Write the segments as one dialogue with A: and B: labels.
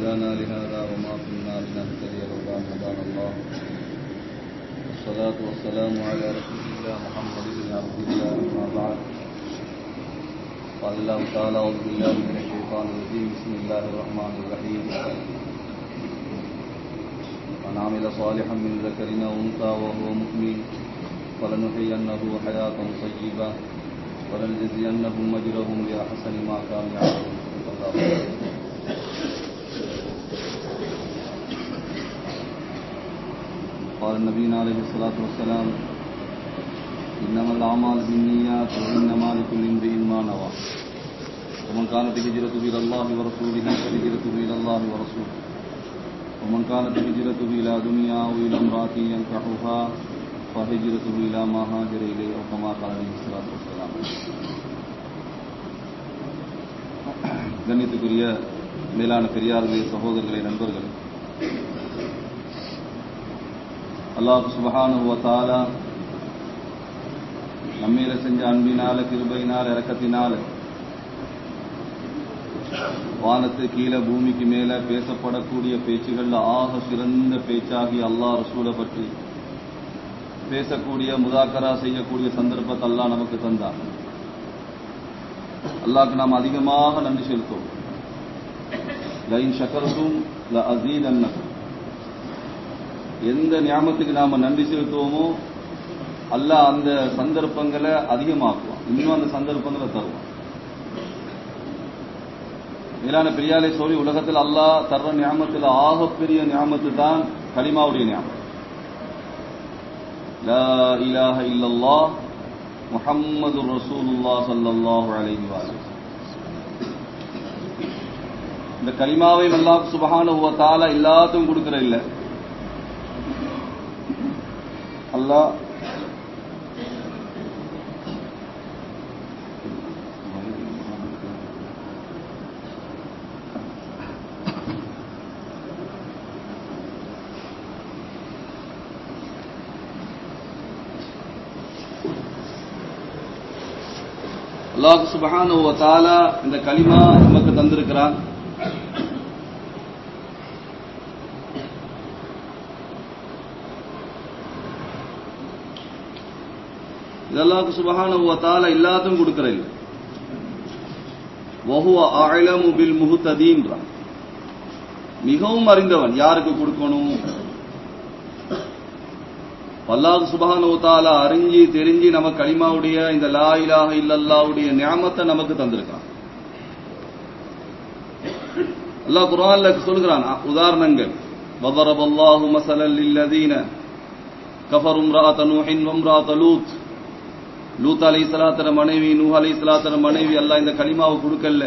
A: هدانا لهذا وما كنا لنهتدي لولا أن هدانا الله والصلاة والسلام على رسول الله محمد بن عبد الله أما بعد قال الله تعالى أعوذ بالله من الشيطان الرجيم بسم الله الرحمن الرحيم من عمل صالحا من ذكر أو أنثى وهو مؤمن فلنحيينه حياة طيبة ولنجزينهم أجرهم بأحسن ما كانوا يعملون صدق الله قال النبي عليه الصلاة والسلام إنما الأعمال بالنيات وإنما لكل امرئ ما نوى ومن كانت هجرته إلى الله ورسوله فهجرته إلى الله ورسوله ومن كانت هجرته إلى دنيا أو إلى امرأة ينكحها فهجرته إلى ما هاجر إليه أو كما قال عليه الصلاة والسلام கண்ணியத்துக்குரிய மேலான பெரியார்களே சகோதரர்களே நண்பர்களே அல்லாஹ் சுபஹானுவ தாலா நம்மையில செஞ்ச அன்பினால கிருபையினால இறக்கத்தினால வானத்து கீழே பூமிக்கு மேல பேசப்படக்கூடிய பேச்சுகள்ல ஆக சிறந்த பேச்சாகி அல்லாஹ் ரசூலை பற்றி பேசக்கூடிய முதாக்கரா செய்யக்கூடிய சந்தர்ப்பத்தை அல்லாஹ் நமக்கு தந்தார் அல்லாஹ்க்கு நாம் அதிகமாக நன்றி செலுத்தும் லைன் சக்கரத்தும் ல அசீத் அன்னக்கும் எந்த ஞாபகத்துக்கு நாம நன்றி செலுத்துவோமோ அல்லாஹ் அந்த சந்தர்ப்பங்களை அதிகமாக்குவான் இன்னும் அந்த சந்தர்ப்பங்களை தருவான் மேலான பெரியாலே சொல்லி உலகத்தில் அல்லாஹ் தர்ற ஞாபகத்தில் ஆகப்பெரிய ஞாபகத்து தான் களிமாவுடைய ஞாபகம் லா இலாஹ இல்லல்லாஹ் முஹம்மது ரசூலுல்லா சல்லல்லாஹு அலைஹி வஸல்லம் இந்த கலிமாவை அல்லாஹ் சுபஹானஹு வ தஆலா எல்லாத்துக்கும் கொடுக்கற இல்ல அல்லாஹ் அல்லாஹ் சுபஹானஹு வ தஆலா இந்த கலிமா நமக்கு தந்திருக்கிறான் இதெல்லாம் சுபஹானஹு வ தஆலா எல்லாத்துக்கும் கொடுக்கற இல்ல வஹுவ அஅலமு பில் முஹ்ததீன்றான் மிகவும் அறிந்தவன் யாருக்கு கொடுக்கணும் அல்லாஹ் சுபஹானஹு தஆலா அறிஞ்சி தெரிஞ்சி நம்ம கலிமாவுடைய இந்த லா இலாஹ இல்லல்லாஹ்வுடைய நியாமத்தை நமக்கு தந்திருக்கான் அல்லாஹ் குர்ஆன்ல சொல்கிறான் உதாரணங்கள் وضرب الله مثلا للذين كفروا امرأة نوح وامرأة لوط லூத் அலை சலாத்தர மனைவி நூ அலை சலாத்தர மனைவி அல்லாஹ் இந்த கலிமாவை கொடுக்கல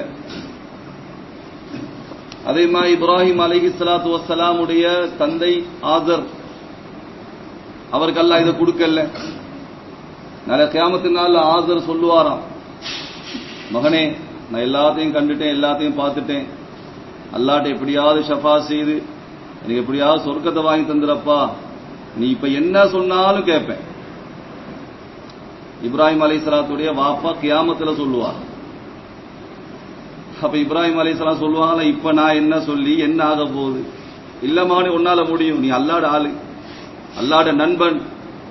A: அதே மாதிரி இப்ராஹிம் அலைஹி சலாத்து வசலாமுடைய தந்தை ஆதர் அவருக்கு அல்லாஹ் இதை கொடுக்கல நல்ல கியாமத்தினால ஆதர் சொல்லுவாராம் மகனே நான் எல்லாத்தையும் கண்டுட்டேன் எல்லாத்தையும் பார்த்துட்டேன் அல்லாட்ட எப்படியாவது ஷஃபா செய்து எனக்கு எப்படியாவது சொர்க்கத்தை வாங்கி தந்துடப்பா நீ இப்ப என்ன சொன்னாலும் கேட்பேன் இப்ராஹிம் அலி சலாத்துடைய வாப்பா கியாமத்துல சொல்லுவார் அப்ப இப்ராஹிம் அலி சலாம் சொல்லுவாங்களா இப்ப நான் என்ன சொல்லி என்ன ஆக போகுது இல்ல மகனே உன்னால முடியும் நீ அல்லாட ஆளு அல்லாட நண்பன்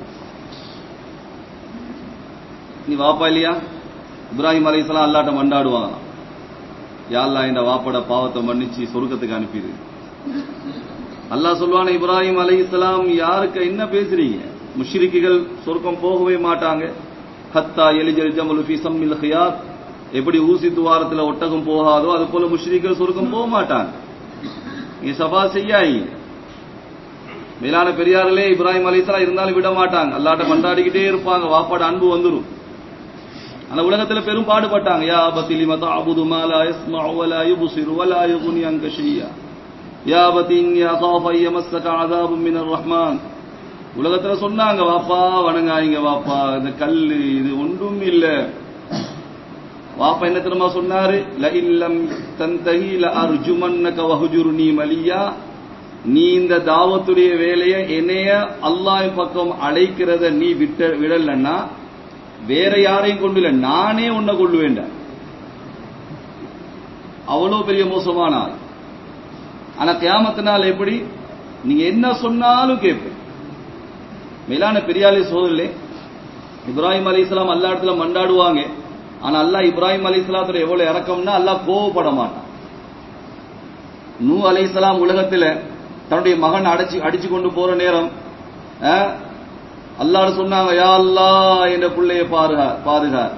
A: நீ வாப்பா இல்லையா இப்ராஹிம் அலி சலாம் அல்லாட்ட மண்டாடுவாங்களாம் யாழ்லா இந்த வாப்பட பாவத்தை மன்னிச்சு சொர்க்கத்துக்கு அனுப்பிடு அல்லாஹ் சொல்லுவான இப்ராஹிம் அலி இஸ்லாம் யாருக்கு என்ன பேசுறீங்க முஷ்ரிக்குகள் சொர்க்கம் போகவே மாட்டாங்க ஹத்தா எலிஜல் ஜமல் ஃபி சம்மில் ஹியாத் எப்படி ஊசி துவாரத்துல ஒட்டகம் போகாதோ அது போல முஷ்ரிக்குகள் சொர்க்கம் போக மாட்டாங்க நீ சபா செய்யாய் மேலான பெரியார்களே இப்ராஹிம் அலிஸ்லாம் இருந்தாலும் விட மாட்டாங்க அல்லாட்ட மண்டாடிக்கிட்டே இருப்பாங்க வாப்பாட அன்பு வந்துடும் அந்த உலகத்துல பெரும் பாடுபட்டாங்க யா பத்திலி மத அபுது மாலா யஸ்மஉ வலா யுப்சிரு வலா யுக்னி அன்க ஷையா யா பத்தின் யா காஃப யமஸ்ஸக அஸாபும் மினர் ரஹ்மான் உலகத்துல சொன்னாங்க வாப்பா வணங்காயிங்க வாப்பா இந்த கல்லு இது ஒன்றும் இல்ல வாப்பா என்ன தெரியுமா சொன்னாரு ல இல்லம் தந்தஹி ல அர்ஜுமன்னக வஹஜுர்னி மலியா நீ இந்த தாவத்துடைய வேலைய என்னைய அல்லாஹ் பக்கம் அழைக்கிறத நீ விட்ட விடலன்னா வேற யாரையும் கொண்டு இல்ல நானே உன்னை கொள்ளுவேண்ட அவ்வளவு பெரிய மோசமான ஆள் ஆனா கியாமத்தினால் எப்படி நீங்க என்ன சொன்னாலும் கேட்பேன் மேலான பெரியாலே சோதரிலே இப்ராஹிம் அலி இஸ்லாம் அல்லா இடத்துல மண்டாடுவாங்க ஆனா அல்லாஹ் இப்ராஹிம் அலி இஸ்லாத்துல எவ்வளவு இறக்கம்னா அல்லாஹ் கோவப்பட மாட்டான் நூ அலி இஸ்லாம் உலகத்துல தன்னுடைய மகன் அடைச்சு அடிச்சு கொண்டு போற நேரம் அல்லாட சொன்னாங்க யா அல்லா என்ற பிள்ளைய பாருகா பாருகார்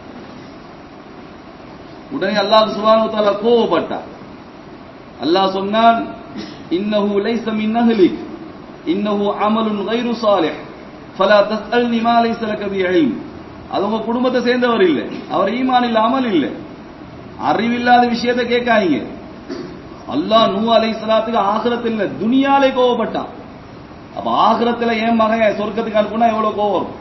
A: உடனே அல்லாஹ் சுபானு கோவப்பட்டார் அல்லாஹ் சொன்னான் இன்னஹு லைஸ மின் அஹ்லிக் இன்னஹு அமலுன் கைரு சாலிஹ் ஃபலா தஸ்அல்னி மா லைஸ லக பிஇல்ம் அது உங்க குடும்பத்தை சேர்ந்தவர் இல்ல அவர் ஈமான் இல்ல அமல் இல்ல அறிவில்லாத விஷயத்தை கேட்காதீங்க அல்லாஹ் நூ அலைஹிஸ்ஸலாத்துக்கு ஆகிரத்தில் இல்ல துனியாலே கோவப்பட்டான் அப்ப ஆகிரத்துல ஏன் மகன் சொர்க்கத்துக்கு அனுப்புனா எவ்வளவு கோவம் வரும்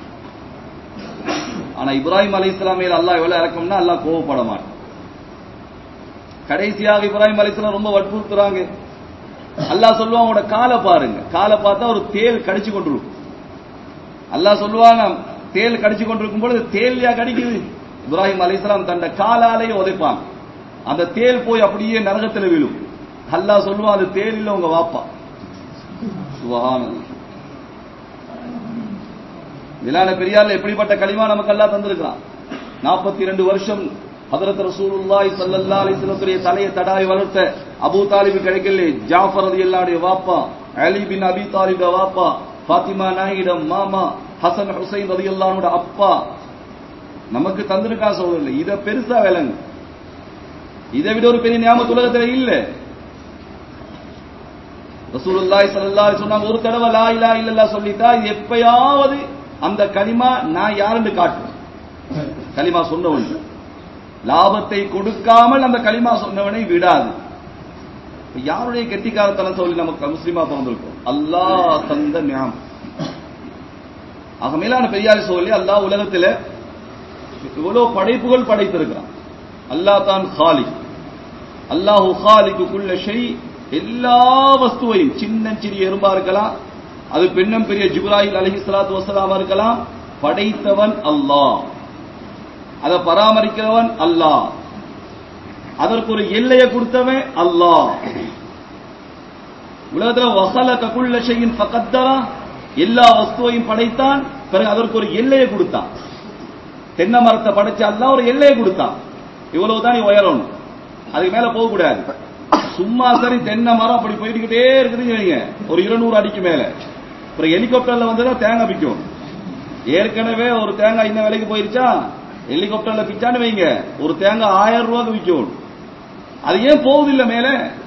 A: ஆனா இப்ராஹிம் அலைஹிஸ்ஸலாம் மேல அல்லாஹ் எவ்வளவு இறக்கம்னா அல்லாஹ் கோவப்பட மாட்டான் கடைசியாக இப்ராஹிம் அலைஹிஸ்ஸலாம் ரொம்ப வற்புறுத்துறாங்க அல்லாஹ் சொல்லுவான் உங்களோட காலை பாருங்க காலை பார்த்தா ஒரு தேல் கடிச்சு கொண்டிருக்கும் அல்லாஹ் சொல்லுவாங்க தேல் கடிச்சு கொண்டிருக்கும் பொழுது தேல்யா கடிக்குது இப்ராஹிம் அலைஹிஸ்ஸலாம் தன்னை காலாலேயே உதைப்பான் அந்த தேல் போய் அப்படியே நரகத்துல விழும் அல்லாஹ் சொல்லுவான் அது தேல் இல்ல உங்க வாப்பா சுபஹானல்லாஹ் மிலான பெரியார்ல எப்படிப்பட்ட களிமா நமக்கு எல்லாம் தந்திருக்கிறான் நாற்பத்தி ரெண்டு வருஷம் ஹதரத் ரசூலுல்லாஹி ஸல்லல்லாஹு அலைஹி வஸல்லத்துடைய தலையை தடாவி வளர்த்த அபூ தாலிப் கிடைக்கல ஜாஃபர் ரலியல்லாஹு வாப்பா அலி பின் அபி தாலிப் வாப்பா ஃபாத்திமா நாயிட மாமா ஹசன் ஹுசைன் ரலியல்லாஹு அப்பா நமக்கு தந்திருக்கா சோதரில் இத பெருசா விளங்கு இதை விட ஒரு பெரிய ஞாபகத்து உலகத்துல இல்ல ரசூலுல்லாஹி ஸல்லல்லாஹு அலைஹி சொன்னாங்க ஒரு தடவை லா இலாஹ இல்லல்லாஹ் சொல்லிட்டா இது எப்பயாவது அந்த கலிமா நான் யாருன்னு காட்டும் கலிமா சொன்னவன் லாபத்தை கொடுக்காமல் அந்த கலிமா சொன்னவனை விடாது யாருடைய கெட்டிக்காரத்தனம் சொல்லி நமக்கு முஸ்லீமா பிறந்திருக்கும் அல்லாஹ் தந்த ஞாம் ஆக மேலான பெரியாரி சொல்லி அல்லாஹ் உலகத்துல இவ்வளவு படைப்புகள் படைத்திருக்கிறான் அல்லாஹ் தான் ஹாலி அல்லாஹு ஹாலிக்கு குள்ள ஷெய் எல்லா வஸ்துவையும் சின்ன சிறிய எறும்பா இருக்கலாம் அது பெண்ணும் பெரிய ஜிப்ராஹில் அலஹி சலாத்து வசலாமா இருக்கலாம் படைத்தவன் அல்லாஹ் அதை பராமரிக்கிறவன் அல்லாஹ் அதற்கு ஒரு எல்லையை கொடுத்தவன் அல்லாஹ் உலகத்துல வசல ககுள்ள ஷையின் பக்கத்தரா எல்லா வஸ்துவையும் படைத்தான் பிறகு அதற்கு ஒரு எல்லையை கொடுத்தான் தென்னை மரத்தை படைச்ச அல்லாஹ் ஒரு எல்லையை கொடுத்தான் இவ்வளவுதான் நீ உயரணும் அதுக்கு மேல போக கூடாது சும்மா சரி தென்னை மரம் அப்படி போயிட்டுக்கிட்டே இருக்குதுன்னு வைங்க ஒரு இருநூறு அடிக்கு மேல அப்புறம் ஹெலிகாப்டர்ல வந்தா தேங்காய் பிக்கும் ஏற்கனவே ஒரு தேங்காய் இன்ன விலைக்கு போயிருச்சா ஹெலிகாப்டர்ல பிச்சான்னு வைங்க ஒரு தேங்காய் ஆயிரம் ரூபாய்க்கு விற்கும் அது ஏன் போகுதில்ல மேல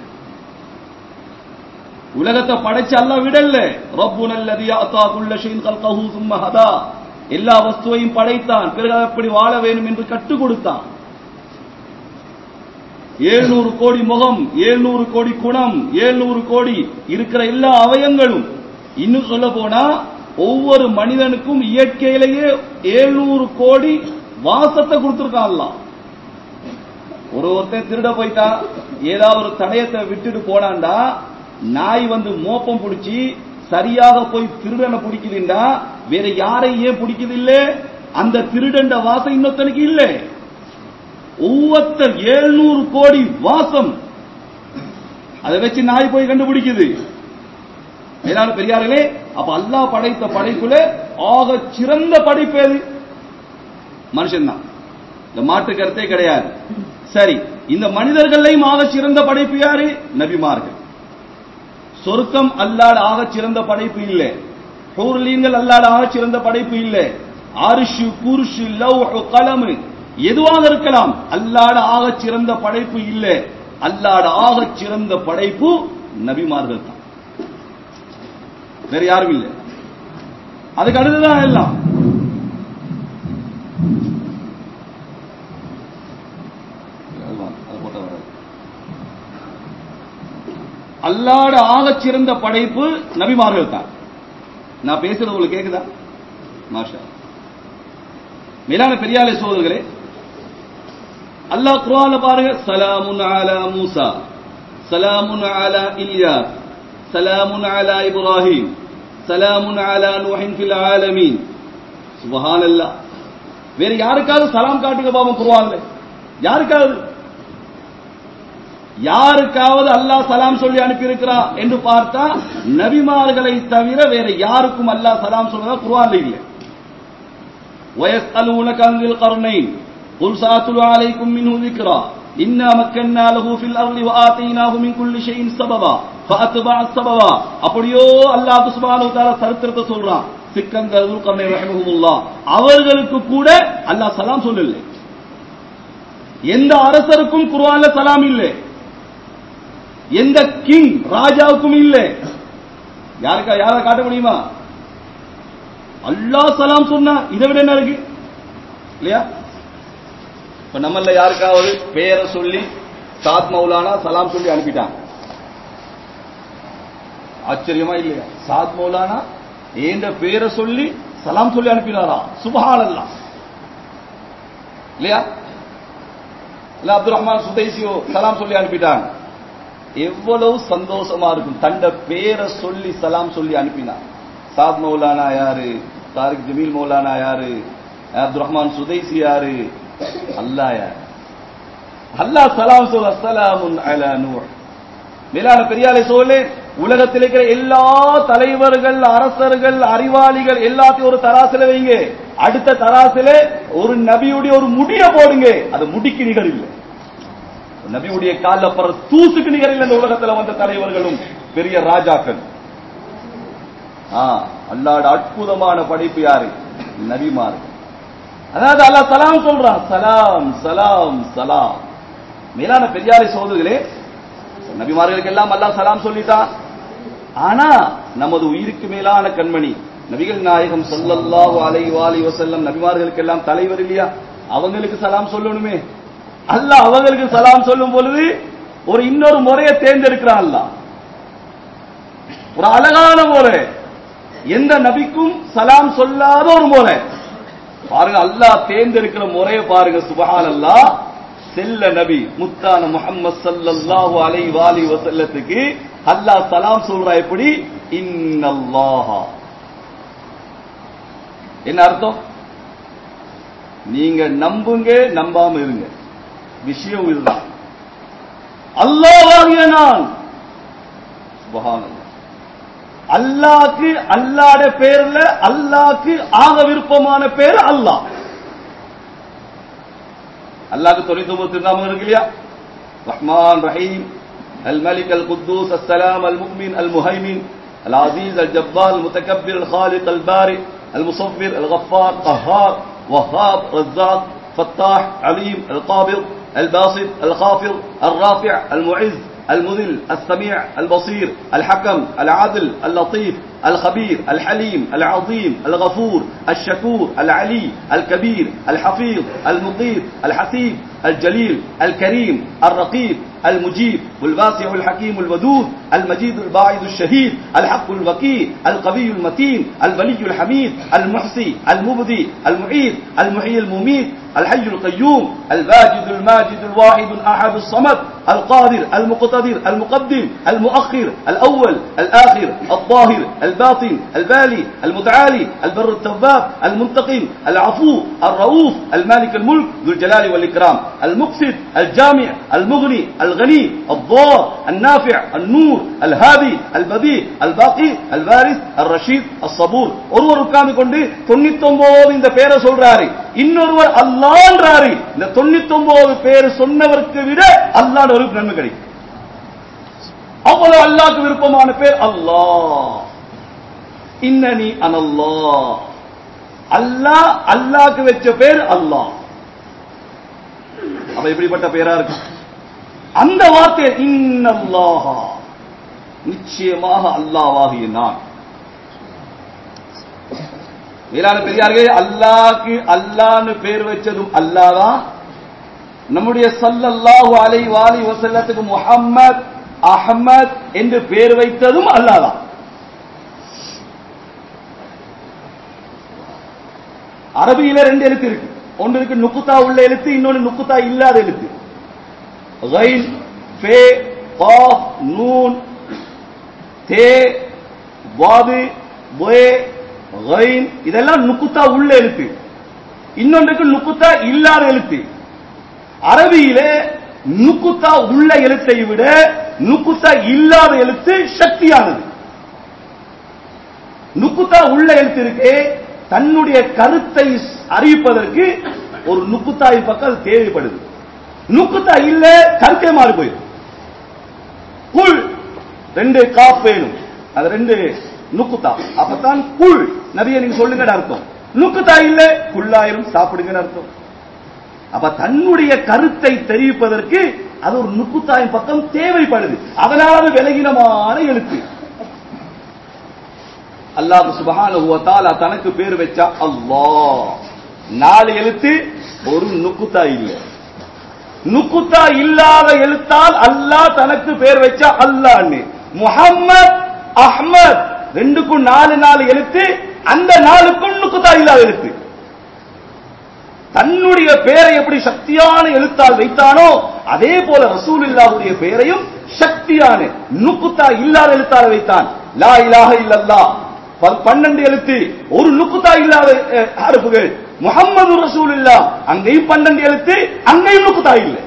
A: உலகத்தை படைச்சு அல்ல விடல ரப்பு நல்லது அத்தா குள்ள ஷீன் கல்கஹு சும்ம ஹதா எல்லா வஸ்துவையும் படைத்தான் பிறகு எப்படி வாழ வேண்டும் என்று கற்றுக் கொடுத்தான் ஏழ்நூறு கோடி முகம் ஏழ்நூறு கோடி குணம் ஏழ்நூறு கோடி இருக்கிற எல்லா அவயங்களும் இன்னும் சொல்ல போனா ஒவ்வொரு மனிதனுக்கும் இயற்கையிலேயே ஏழ்நூறு கோடி வாசத்தை கொடுத்திருக்கான் ஒரு ஒருத்தன் திருட போயிட்டா ஏதாவது ஒரு தடயத்தை விட்டுட்டு போனான்டா நாய் வந்து மோப்பம் பிடிச்சி சரியாக போய் திருடனை பிடிக்குதுண்டா வேற யாரையும் ஏன் பிடிக்குது இல்ல அந்த திருடண்ட வாசம் இன்னொருத்தனுக்கு இல்லை ஒவ்வொருத்தர் ஏழ்நூறு கோடி வாசம் அதை வச்சு நாய் போய் கண்டுபிடிக்குது மேலான பெரியார்களே அப்ப அல்லாஹ் படைத்த படைப்புல ஆக சிறந்த படைப்பு எது மனுஷன் தான் இந்த மாட்டு கருத்தே கிடையாது சரி இந்த மனிதர்களையும் ஆக சிறந்த படைப்பு யாரு நபிமார்கள் சொர்க்கம் அல்லாட ஆக சிறந்த படைப்பு இல்லை ஹூர்லீன்கள் அல்லாட ஆக சிறந்த படைப்பு இல்லை அரிஷு குருஷு லவ் கலமு எதுவாக இருக்கலாம் அல்லாட ஆக சிறந்த படைப்பு இல்லை அல்லாட ஆக சிறந்த படைப்பு நபிமார்கள் தான் வேற யாரும் இல்லை அதுக்கு அடுத்துதான் எல்லாம் அல்லாட ஆக சிறந்த படைப்பு நபிமார்கள் தான் நான் பேசுறது உங்களுக்கு கேக்குதா மாஷா மேலான பெரியாலே சோதர்களே அல்லாஹ் குர்ஆன்ல பாருங்க சலாமுன் அலா மூசா சலாமுன் அலா இல்யாஸ் சலாமுன் அலா இப்ராஹிம் சலாமுன் அலா நூஹின் ஃபில் ஆலமீன் சுப்ஹானல்லாஹ் வேற யாருக்காவது சலாம் காட்டுங்க பாவம் குர்ஆன்ல யாருக்காவது யாருக்காவது அல்லாஹ் சலாம் சொல்லி அனுப்பியிருக்கிறான் என்று பார்த்தா நபிமார்களை தவிர வேற யாருக்கும் அல்லாஹ் சலாம் சொல்றதா குர்ஆன்ல இல்லை ويسألونك عن ذي القرنين قل سأتلو عليكم منه ذكرا إنا مكنا له في الأرض وآتيناه من كل شيء سببا فأتبع السببا அப்படியோ அல்லாஹ் சுப்ஹானஹு வ தஆலா சரித்திரத்தை சொல்றான் சிக்கந்தர் துல்கர்னை ரஹிமஹுல்லாஹ் அவர்களுக்கு கூட அல்லாஹ் சலாம் சொல்லல எந்த அரசருக்கும் குர்ஆன்ல சலாம் இல்லை எந்த கிங் ராஜாவுக்கும் இல்லை யாருக்கா யாரை காட்ட முடியுமா அல்லாஹ் சலாம் சொன்னா இதை விட என்ன இருக்கு இல்லையா இப்ப நம்மள யாருக்காவது பேரை சொல்லி சாத் மௌலானா சலாம் சொல்லி அனுப்பிட்டான் ஆச்சரியமா இல்லையா சாத் மௌலானா ஏண்ட பேரை சொல்லி சலாம் சொல்லி அனுப்பினாரா சுபஹானல்லாஹ் இல்லையா இல்ல அப்துல் ரஹ்மான் சுதைசியோ சலாம் சொல்லி அனுப்பிட்டான் எவ்வளவு சந்தோஷமா இருக்கும் தண்ட பேரை சொல்லி சலாம் சொல்லி அனுப்பினான் சாத் மௌலானா யாரு தாரிக் ஜமீல் மௌலானா யாரு அப்துல் ரஹ்மான் சுதைசி யாரு அல்லாஹ் யாரு அல்லாஹ் சலாம் சொல்ல அஸ்ஸலாமுன் அலா நூஹ் மேலான பெரியாலை சோழே உலகத்தில் இருக்கிற எல்லா தலைவர்கள் அரசர்கள் அறிவாளிகள் எல்லாத்தையும் ஒரு தராசில வைங்க அடுத்த தராசில ஒரு நபியுடைய ஒரு முடிய போடுங்க அது முடிக்கு நிகர் இல்லை நபியுடைய கால பற தூசுக்கு நிகர் இல்லை இந்த உலகத்துல வந்த தலைவர்களும் பெரிய ராஜாக்கள் ஆ அல்லாட அற்புதமான படைப்பு யாரு நபிமார்கள் அதாவது அல்லாஹ் சலாம் சொல்றான் சலாம் சலாம் சலாம் மேலான பெரியாரை சோதர்களே நபிமார்களுக்கு எல்லாம் அல்லாஹ் சலாம் சொல்லிட்டான் ஆனா நமது உயிருக்கு மேலான கண்மணி நபிகள் நாயகம் ஸல்லல்லாஹு அலைஹி வாலி வஸல்லம் நபிமார்களுக்கு எல்லாம் தலைவர் இல்லையா அவங்களுக்கு சலாம் சொல்லணுமே அல்லாஹ் அவங்களுக்கு சலாம் சொல்லும் பொழுது ஒரு இன்னொரு முறையை தேர்ந்தெடுக்கிறான் அல்லாஹ் ஒரு அழகான முறை எந்த நபிக்கும் சலாம் சொல்லாத ஒரு முறை பாருங்க அல்லாஹ் தேர்ந்தெடுக்கிற முறையை பாருங்க சுபஹான் அல்லாஹ் செல்ல நபி முத்தான முஹம்மது ஸல்லல்லாஹு அலைஹி வாலி வஸல்லத்துக்கு அல்லாஹ் சலாம் சொல்றா எப்படி இன்னல்லாஹ என்ன அர்த்தம் நீங்க நம்புங்க நம்பாம இருங்க விஷயம் இதுதான் அல்லாஹ்வாகிய நான் சுபஹானல்லாஹ் அல்லாக்கு அல்லாட பேர்ல அல்லாக்கு ஆக விருப்பமான பேர் அல்லாஹ் அல்லாஹ்க்கு தொண்ணூத்தி ஒன்பது திருநாமம் இருக்கு இல்லையா ரஹ்மான் ரஹீம் அல் மலிக் அல் குத்தூஸ் அஸ்ஸலாம் அல் முக்மின் அல் முஹைமின் அல் அசீஸ் அல் ஜப்பார் அல் முத்தகப்பிர் அல் خالق البارئ المصفر الغفار قهار وهاب رزاق فتاح عليم القابض الباسط الخافض الرافع المعز المذل السميع البصير الحكم العدل اللطيف الخبير الحليم العظيم الغفور الشكور العلي الكبير الحفيظ المقيت الحسيب الجليل الكريم الرقيب المجيب والباسع الحكيم الودود المجيد الباعد الشهيد الحق الوكيل القوي المتين الولي الحميد المحصي المبدي المعيد المحيي المميت الحي القيوم الواجد الماجد الواحد الأحد الصمد القادر المقتدر المقدم المؤخر الأول الآخر الظاهر الباطن البالي المتعالي البر التواب المنتقم العفو الرؤوف المالك الملك ذو الجلال والإكرام المقسط الجامع المغني الغني الضار النافع النور الهادي البديع الباقي الوارث الرشيد الصبور ஒருவர் உட்கார்ந்து கொண்டு தொண்ணூத்தி ஒன்பது இந்த பேரை சொல்றாரு இன்னொருவர் அல்லான்றாரு இந்த தொண்ணூத்தி ஒன்பது பேர் சொன்னவருக்கு விட அல்லாட ஒரு நன்மை கிடைக்கும் அவ்வளவு அல்லாக்கு விருப்பமான பேர் அல்லாஹ் இன்னனி அனல்லா அல்லாஹ் அல்லாக்கு வச்ச பேர் அல்லாஹ் அப்ப எப்படிப்பட்ட பேரா இருக்கு அந்த வார்த்தை இன்னல்லாஹா நிச்சயமாக அல்லாவாகிய நான் மேலான பெரியார்களே அல்லாக்கு அல்லான்னு பேர் வச்சதும் அல்லாதான் நம்முடைய சல்லல்லாஹு அலை வாலி வசல்லத்துக்கு முஹம்மத் அஹமத் என்று பேர் வைத்ததும் அல்லாதான் அரபியில ரெண்டு எழுத்து இருக்கு ஒன்று இருக்கு நுக்குத்தா உள்ள எழுத்து இன்னொன்று நுக்குத்தா இல்லாத எழுத்து கைன் ஃபே காஃப் நூன் தே வாது பொயே கைன் இதெல்லாம் நுக்குத்தா உள்ள எழுத்து இன்னொன்றுக்கு நுக்குத்தா இல்லாத எழுத்து அரபியிலே
B: நுக்குத்தா உள்ள எழுத்தை விட நுக்குத்தா இல்லாத எழுத்து சக்தியானது நுக்குத்தா உள்ள எழுத்து இருக்கு தன்னுடைய கருத்தை அறிவிப்பதற்கு ஒரு நுக்குத்தாய் பக்கம் அது தேவைப்படுது நுக்குத்தா இல்ல கருத்தே மாறி போயிடும் குள் ரெண்டு காப் வேணும் அது ரெண்டு நுக்குத்தா அப்பதான் குள் நபிய நீங்க சொல்லுங்கன்னு அர்த்தம் நுக்குத்தா இல்ல குள்ளாயிரும் சாப்பிடுங்கன்னு அர்த்தம் அப்ப தன்னுடைய கருத்தை தெரிவிப்பதற்கு அது ஒரு நுக்குத்தாயின் பக்கம் தேவைப்படுது அதனால அது விலகினமான எழுத்து அல்லாஹ் சுபஹானஹு வ தஆலா தனக்கு பேர் வச்சா அல்லாஹ் நாலு எழுத்து ஒரு நுக்குத்தா இல்ல நுக்குத்தா இல்லாத எழுத்தால் அல்லாஹ் தனக்கு பேர் வச்சா அல்லாஹ்னு முஹம்மத் அஹ்மத் ரெண்டுக்கும் நாலு நாலு எழுத்து அந்த நாலுக்கும் நுக்குத்தா இல்லாத எழுத்து தன்னுடைய பெயரை எப்படி சக்தியான எழுத்தால் வைத்தானோ அதே போல ரசூலுல்லாஹுடைய பெயரையும் சக்தியான நுக்குத்தா இல்லாத எழுத்தால் வைத்தான் லா இலாஹ இல்லல்லாஹ் ப- பன்னெண்டு எழுத்து ஒரு நுக்குத்தா இல்லாத அஹ், ஹர்ஃபுகள் முஹம்மது ரசூலுல்லாஹ் அங்கேயும் பன்னெண்டு எழுத்து அங்கேயும் நுக்குத்தா இல்லை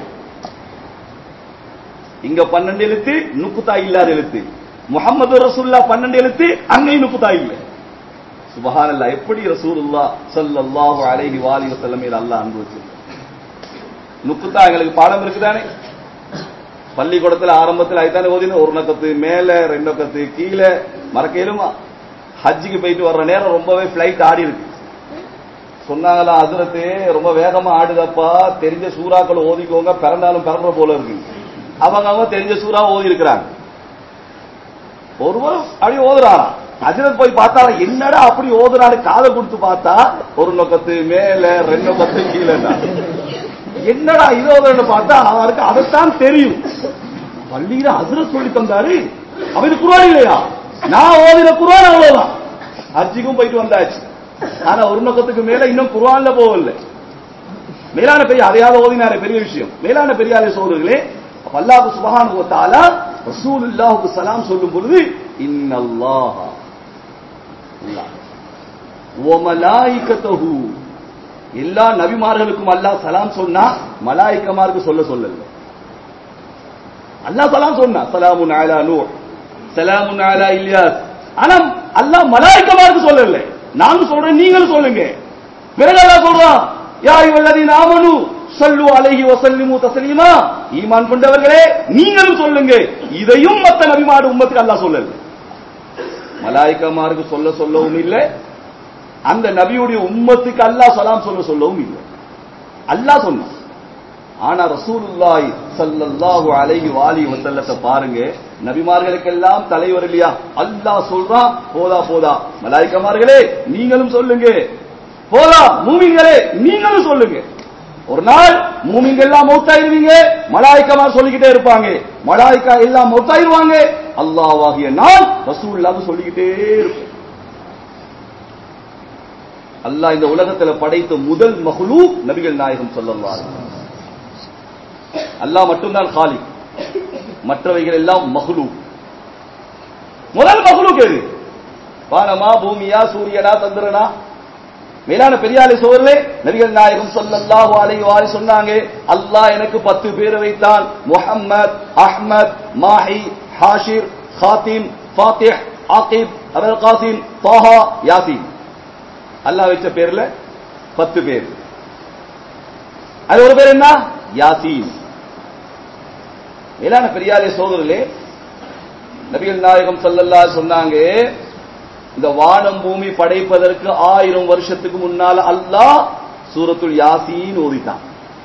B: இங்க பன்னெண்டு எழுத்து நுக்குத்தா இல்லாத எழுத்து முஹம்மது ரசூலுல்லாஹ் பன்னெண்டு எழுத்து அங்கேயும் நுக்குத்தா இல்லை சுபஹானல்லாஹ் எப்படி ரசூலுல்லாஹ் ஸல்லல்லாஹு அலைஹி வாலிஹி வஸல்லம் மேல அல்லாஹ் அன்பு வச்சிருக்கான் நுக்குத்தா எங்களுக்கு பாடம் இருக்குதானே பள்ளிக்கூடத்துல ஆரம்பத்துல அதுதானே ஓதின ஒரு நக்கத்து மேல ரெண்டு நக்கத்து கீழே மறக்கையிலுமா ஹஜ்ஜுக்கு போயிட்டு வர்ற நேரம் ரொம்பவே ஃபிளைட் ஆடி இருக்கு சொன்னாங்களா அதிரத்து ரொம்ப வேகமா ஆடுதப்பா தெரிஞ்ச சூறாக்கள் ஓதிக்கோங்க பிறந்தாலும் பிறந்த போல இருக்கு அவங்க அவங்க தெரிஞ்ச சூறா ஓதி இருக்கிறாங்க ஒருவரும் அப்படி ஓதுறாராம் அஜரத் போய் பார்த்தா என்னடா அப்படி ஓதுறாரு காதை கொடுத்து பார்த்தா ஒரு நொக்கத்து மேல ரெண்டு நொக்கத்து கீழேடா என்னடா இது ஓதுறன்னு பார்த்தா அவருக்கு அதைத்தான் தெரியும் பள்ளியில அஜரத் சொல்லி தந்தாரு அவனுக்கு குரான் இல்லையா நான் ஓதின குரான் அவ்வளவுதான் ஹஜ்ஜிக்கும் போயிட்டு வந்தாச்சு ஆனா ஒரு நொக்கத்துக்கு மேல இன்னும் குரான்ல போகல மேலான பெரிய அதையாவது ஓதினாரே பெரிய விஷயம் மேலான பெரியாரே சோதர்களே அப்ப அல்லாஹ் சுபஹானஹு வ தஆலா ரசூலுல்லாஹுக்கு சலாம் சொல்லும் பொழுது இன்னல்லாஹ அல்லாஹ் வ மலாயிகத்தஹு எல்லா நபிமார்களுக்கும் அல்லாஹ் சலாம் சொன்னா மலாயிக்கமாருக்கு சொல்ல சொல்லல அல்லாஹ் சலாம் சொன்னா சலாமுன் அலா நூஹ் சலாமுன் அலா இல்யாஸ் ஆனா அல்லாஹ் மலாயிக்கமாருக்கு சொல்லல நானும் சொல்றேன் நீங்களும் சொல்லுங்க பிறகு அல்லாஹ் சொல்றான் யா அய்யுஹல்லதீன ஆமனு ஸல்லு அலைஹி வஸல்லிமு தஸ்லீமா ஈமான் கொண்டவர்களே நீங்களும் சொல்லுங்க இதையும் மத்த நபிமாரு உம்மத்துக்கு அல்லாஹ் சொல்லல மலாயிக்கமாருக்கு சொல்ல சொல்லவும் இல்லை அந்த நபியுடைய உம்மத்துக்கு அல்லாஹ் சலாம் சொல்ல சொல்லவும் இல்லை அல்லாஹ் சொன்னான் ஆனா ரசூலுல்லாஹி ஸல்லல்லாஹு அலைஹி வாலி வஸல்லத்தை பாருங்க நபிமார்களுக்கெல்லாம் தலைவர் இல்லையா அல்லாஹ் சொல்றான் போதா போதா மலாயிக்கமார்களே நீங்களும் சொல்லுங்க போதா மூமிங்களே நீங்களும் சொல்லுங்க ஒரு நாள் மூமிங்க எல்லாம் மௌத்தாயிருவீங்க மலாய்க்கமார் சொல்லிக்கிட்டே இருப்பாங்க மலாய்க்கா எல்லாம் மௌத்தாயிருவாங்க அல்லாஹ்வாகிய நான் ரசூலுல்லாஹ் சொல்லிக்கிட்டே இருப்பேன் அல்லாஹ் இந்த உலகத்துல படைத்த முதல் மஹ்லூக் நபிகள் நாயகம் ஸல்லல்லாஹு அலைஹி வஸல்லம் அல்லாஹ் மட்டும்தான் காலிக் மற்றவைகள் எல்லாம் மஹ்லூக் முதல் மஹ்லூக் எது வானமா பூமியா சூரியனா சந்திரனா மேலான பெரியாலை சோழர்களே நபிகள் நாயகம் ஸல்லல்லாஹு அலைஹி வஸல்லம் சொன்னாங்க அல்லாஹ் எனக்கு பத்து பேரை வைத்தான் முஹம்மத் அஹ்மத் மாஹி ஹாஷிர் ஹாத்திம் ஃபாத்திஹ் ஆகிப் அபுல் காசிம் தாஹா யாசின் அல்லாஹ் வச்ச பேர்ல பத்து பேர் அது ஒரு பேர் என்ன யாசீன் மேலான பெரியாலே சோதரர்களே நபிகள் நாயகம் ஸல்லல்லாஹு அலைஹி சொன்னாங்க இந்த வானம் பூமி படைப்பதற்கு ஆயிரம் வருஷத்துக்கு முன்னால அல்லாஹ் சூரத்துல் யாசீன் ஓதிட்டான்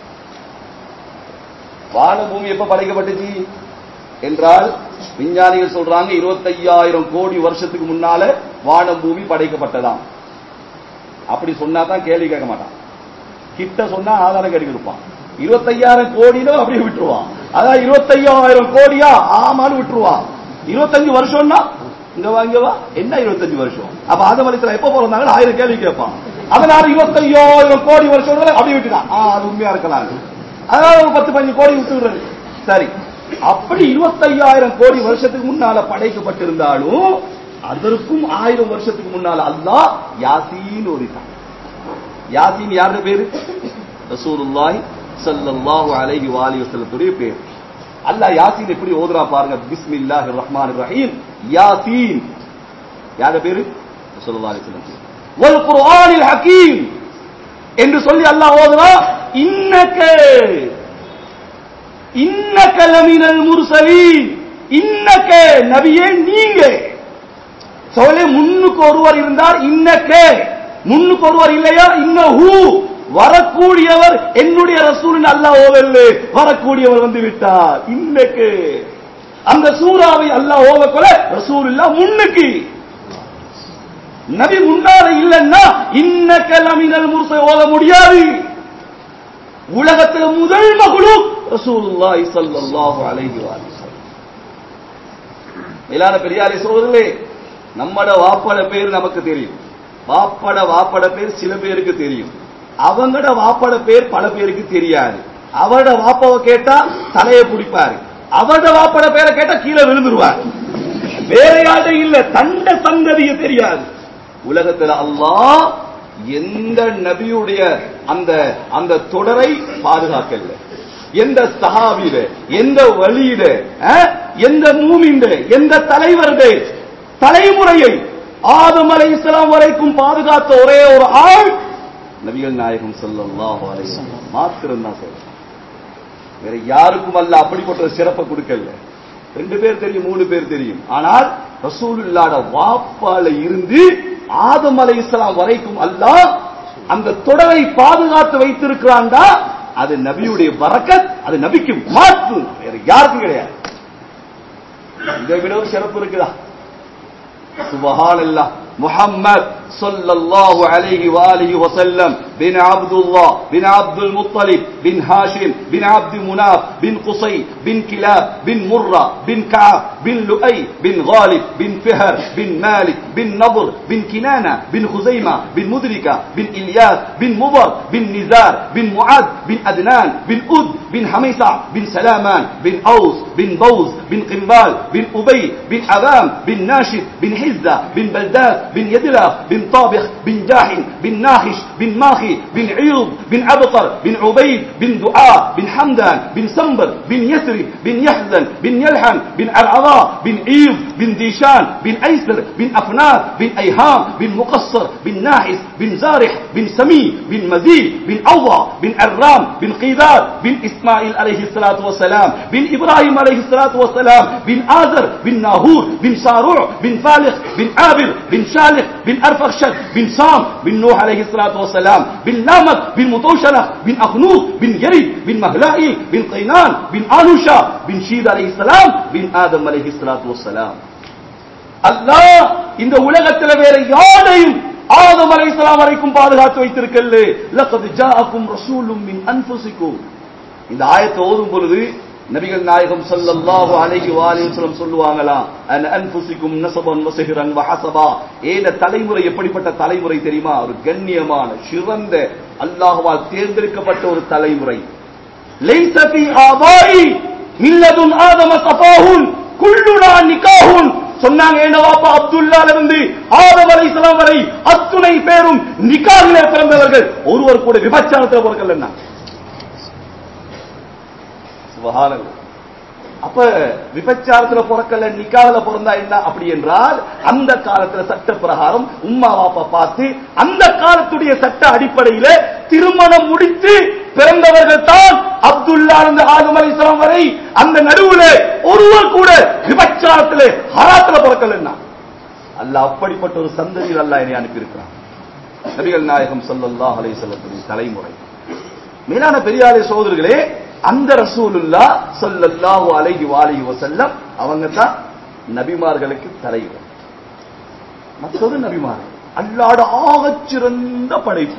B: வானம் பூமி எப்ப படைக்கப்பட்டுச்சு என்றால் விஞ்ஞானிகள் சொல்றாங்க இருபத்தையாயிரம் கோடி வருஷத்துக்கு முன்னால வானம் பூமி படைக்கப்பட்டதாம் அப்படி சொன்னா தான் கேள்வி கேட்க மாட்டான் கிட்ட சொன்னா ஆதாரம் கேட்டு கொடுப்பான் இருபத்தையாயிரம் கோடினோ அப்படியே விட்டுருவான் அதான் இருபத்தையாயிரம் கோடியா ஆமான்னு விட்டுருவான் இருபத்தஞ்சு வருஷம்னா இங்க வா இங்க வா என்ன இருபத்தஞ்சு வருஷம் அப்ப ஆதம் அலிஸ்லாம் எப்ப பிறந்தாங்க ஆயிரம் கேள்வி கேட்பான் அதனால இருபத்தையாயிரம் கோடி வருஷம் அப்படி விட்டுட்டான் ஆ அது உண்மையா இருக்கலாம் அதனால ஒரு பத்து பதினஞ்சு கோடி விட்டுறது சரி அப்படி இருபத்தையாயிரம் கோடி வருஷத்துக்கு முன்னால படைக்கப்பட்டிருந்தாலும் அதற்கும் ஆயிரம் வருஷத்துக்கு முன்னால அல்லாஹ் யாசீன் ஓதிட்டான் யாசீன் யாருடைய பேரு ரசூலுல்லாஹி ஸல்லல்லாஹு அலைஹி வாலிஹி வஸல்லத்துடைய பேர் அல்லாஹ் யாசீன் எப்படி ஓதுறா பாருங்க பிஸ்மில்லாஹிர் ரஹ்மானிர் ரஹீம் யாசீன் யார பேரு ஸல்லல்லாஹு அலைஹி வஸல்லம் வல் குர்ஆனில் ஹகீம் என்று சொல்லி அல்லாஹ் ஓதுறா இன்னக இன்னக லமினல் முர்சலீன் இன்னக நபியே நீங்க சொல்லி முன்னுக்கு ஒருவர் இருந்தார் இன்னக்கே முன்னுக்கு ஒருவர் இல்லையா இன்னஹு வரக்கூடியவர் என்னுடைய ரசூலின் அல்லாஹ் ஓதல்ல வரக்கூடியவர் வந்து விட்டார் இன்னக்கு அந்த சூறாவை அல்லாஹ் ஓதக்கொள்ள ரசூல் இல்ல முன்னுக்கு நபி முன்னால இல்லைன்னா இன்னக்கலமினல் முர்சை ஓத முடியாது உலகத்துல முதல் மகுழு ரசூலுல்லாஹி ஸல்லல்லாஹு அலைஹி வஸல்லம் மேலான பெரியாரை சோதரே நம்மட வாப்பட பேர் நமக்கு தெரியும் வாப்பட வாப்பட பேர் சில பேருக்கு தெரியும் அவங்கட வாப்பட பேர் பல பேருக்கு தெரியாது அவட வாப்பாவை கேட்டா தலையை பிடிப்பாரு அவட வாப்பட பேரை கேட்டா கீழே விழுந்துருவார் வேற யாரும் இல்ல தண்ட சந்ததிய தெரியாது உலகத்துல அல்லாஹ் எந்த நபியுடைய அந்த அந்த தொடரை பாதுகாக்கல எந்த சஹாபியில எந்த வழியில அஹ், எந்த மூமிண்ட எந்த தலைவருடைய தலைமுறையை ஆதம் அலை இஸ்லாம் வரைக்கும் பாதுகாத்த ஒரே ஒரு ஆள் நபிகள் நாயகம் ஸல்லல்லாஹு அலைஹி வஸல்லம் மாத்திரம் தான் சொல்றேன் வேற யாருக்கும் அல்ல அப்படிப்பட்ட ஒரு சிறப்பை கொடுக்கல ரெண்டு பேர் தெரியும் மூணு பேர் தெரியும் ஆனால் ரசூலுல்லாட வாப்பால இருந்து ஆதம் அலை இஸ்லாம் வரைக்கும் அல்லாஹ் அந்த தொடரை பாதுகாத்து வைத்திருக்கிறான்டா அது நபியுடைய பரக்கத் அது நபிக்கு மாற்று வேற யாருக்கும் கிடையாது இதை விட ஒரு சிறப்பு இருக்குதா سبحان الله محمد صلى الله عليه وآله وسلم بن عبد الله بن عبد المطلب بن هاشم بن عبد مناف بن قصي بن كلاب بن مرة بن كعب بن لؤي بن غالب بن فهر بن مالك بن نضر بن كنانة بن خزيمة بن مدركة بن إلياس بن مضر بن نزار بن معاذ بن أدنان بن أد بن حميصة بن سلامان بن أوس بن بوز بن قنبال بن أبي بن أبام بن ناشد بن حزة بن بلداد بن يدلة بن طابخ بن جاحن بن ناخش بن ماخي بن عيوب بن عبقر بن عبيد بن دعاء بن حمدان بن سنبر بن يسري بن يحزن بن يلحن بن عرعضاء بن عيوب بن ديشان بن أيسر بن أفنار بن أيهام بن مقصر بن ناحس بن زارح بن سمي بن مزيد بن أوضى بن عرام بن قيدار بن إسماعيل عليه الصلاة والسلام بن إبراهيم عليه الصلاة والسلام بن آزر بن ناهور بن صاروع بن فالخ بن عابر بن شالخ بن أرفخشد بن سام بن نوح عليه الصلاة والسلام بن لامك بن مطوشنة بن أخنوخ بن يريد بن مهلائي بن قينان بن آنوشا بن شيد عليه السلام بن آدم عليه الصلاة والسلام அல்லாஹ் இந்த உலகத்துல வேற யாரையும் ஆதம் அலைஹிஸ்ஸலாம் வரைக்கும் பாதுகாத்து வைத்திருக்கல்ல லக்கத் ஜாஅக்கும் ரசூலும் மின் அன்ஃபுசிக்கும் இந்த ஆயத்தை ஓதும் பொழுது நபிகள் நாயகம் ஸல்லல்லாஹு அலைஹி வஸல்லம் சொல்லுவாங்களா அன் அன்ஃபுசிக்கும் நஸபன் வ சிஹ்ரன் வ ஹஸபா ஏன தலைமுறை எப்படிப்பட்ட தலைமுறை தெரியுமா ஒரு கண்ணியமான சிறந்த அல்லாஹ்வால் தேர்ந்தெடுக்கப்பட்ட ஒரு தலைமுறை லைஸ ஃபீ ஆபாய் மில்லதுன் ஆதம சஃபாஹுன் குல்லுனா நிகாஹுன் சொன்னாங்க என்ன வாப்பா அப்துல்லால இருந்து ஆதம் அலைஹிஸ்ஸலாம் வரை அத்துணை பேரும் நிகாஹிலே பிறந்தவர்கள் ஒருவர் கூட விபச்சாரத்துல பிறக்கல என்ன சுபஹானல்லாஹ் அப்ப விபச்சாரத்துல பிறக்கல நிக்கால பிறந்தா என்ன அப்படி என்றால் அந்த காலத்துல சட்ட பிரகாரம் உம்மா வாப்பா பார்த்து அந்த காலத்துடைய சட்ட அடிப்படையில திருமணம் முடித்து பிறந்தவர்கள் தான் அப்துல்லா இருந்து ஆதம் அலைஹிஸ்ஸலாம் வரை அந்த நடுவுல ஒருவர் கூட விபச்சாரத்துல ஹராத்துல பிறக்கல என்ன அல்லாஹ் அப்படிப்பட்ட ஒரு சந்ததியில் அல்லாஹ் என்னை அனுப்பியிருக்கிறான் நபிகள் நாயகம் ஸல்லல்லாஹு அலைஹி வஸல்லத்துடைய தலைமுறை மேலான பெரியாரே சோதர்களே அந்த ரசூலுல்லா ஸல்லல்லாஹு அலைஹி வஆலிஹி வஸல்லம் அவங்க தான் நபிமார்களுக்கு தலைவர் மற்றொரு நபிமார்கள் அல்லாட ஆகச் சிறந்த படைப்பு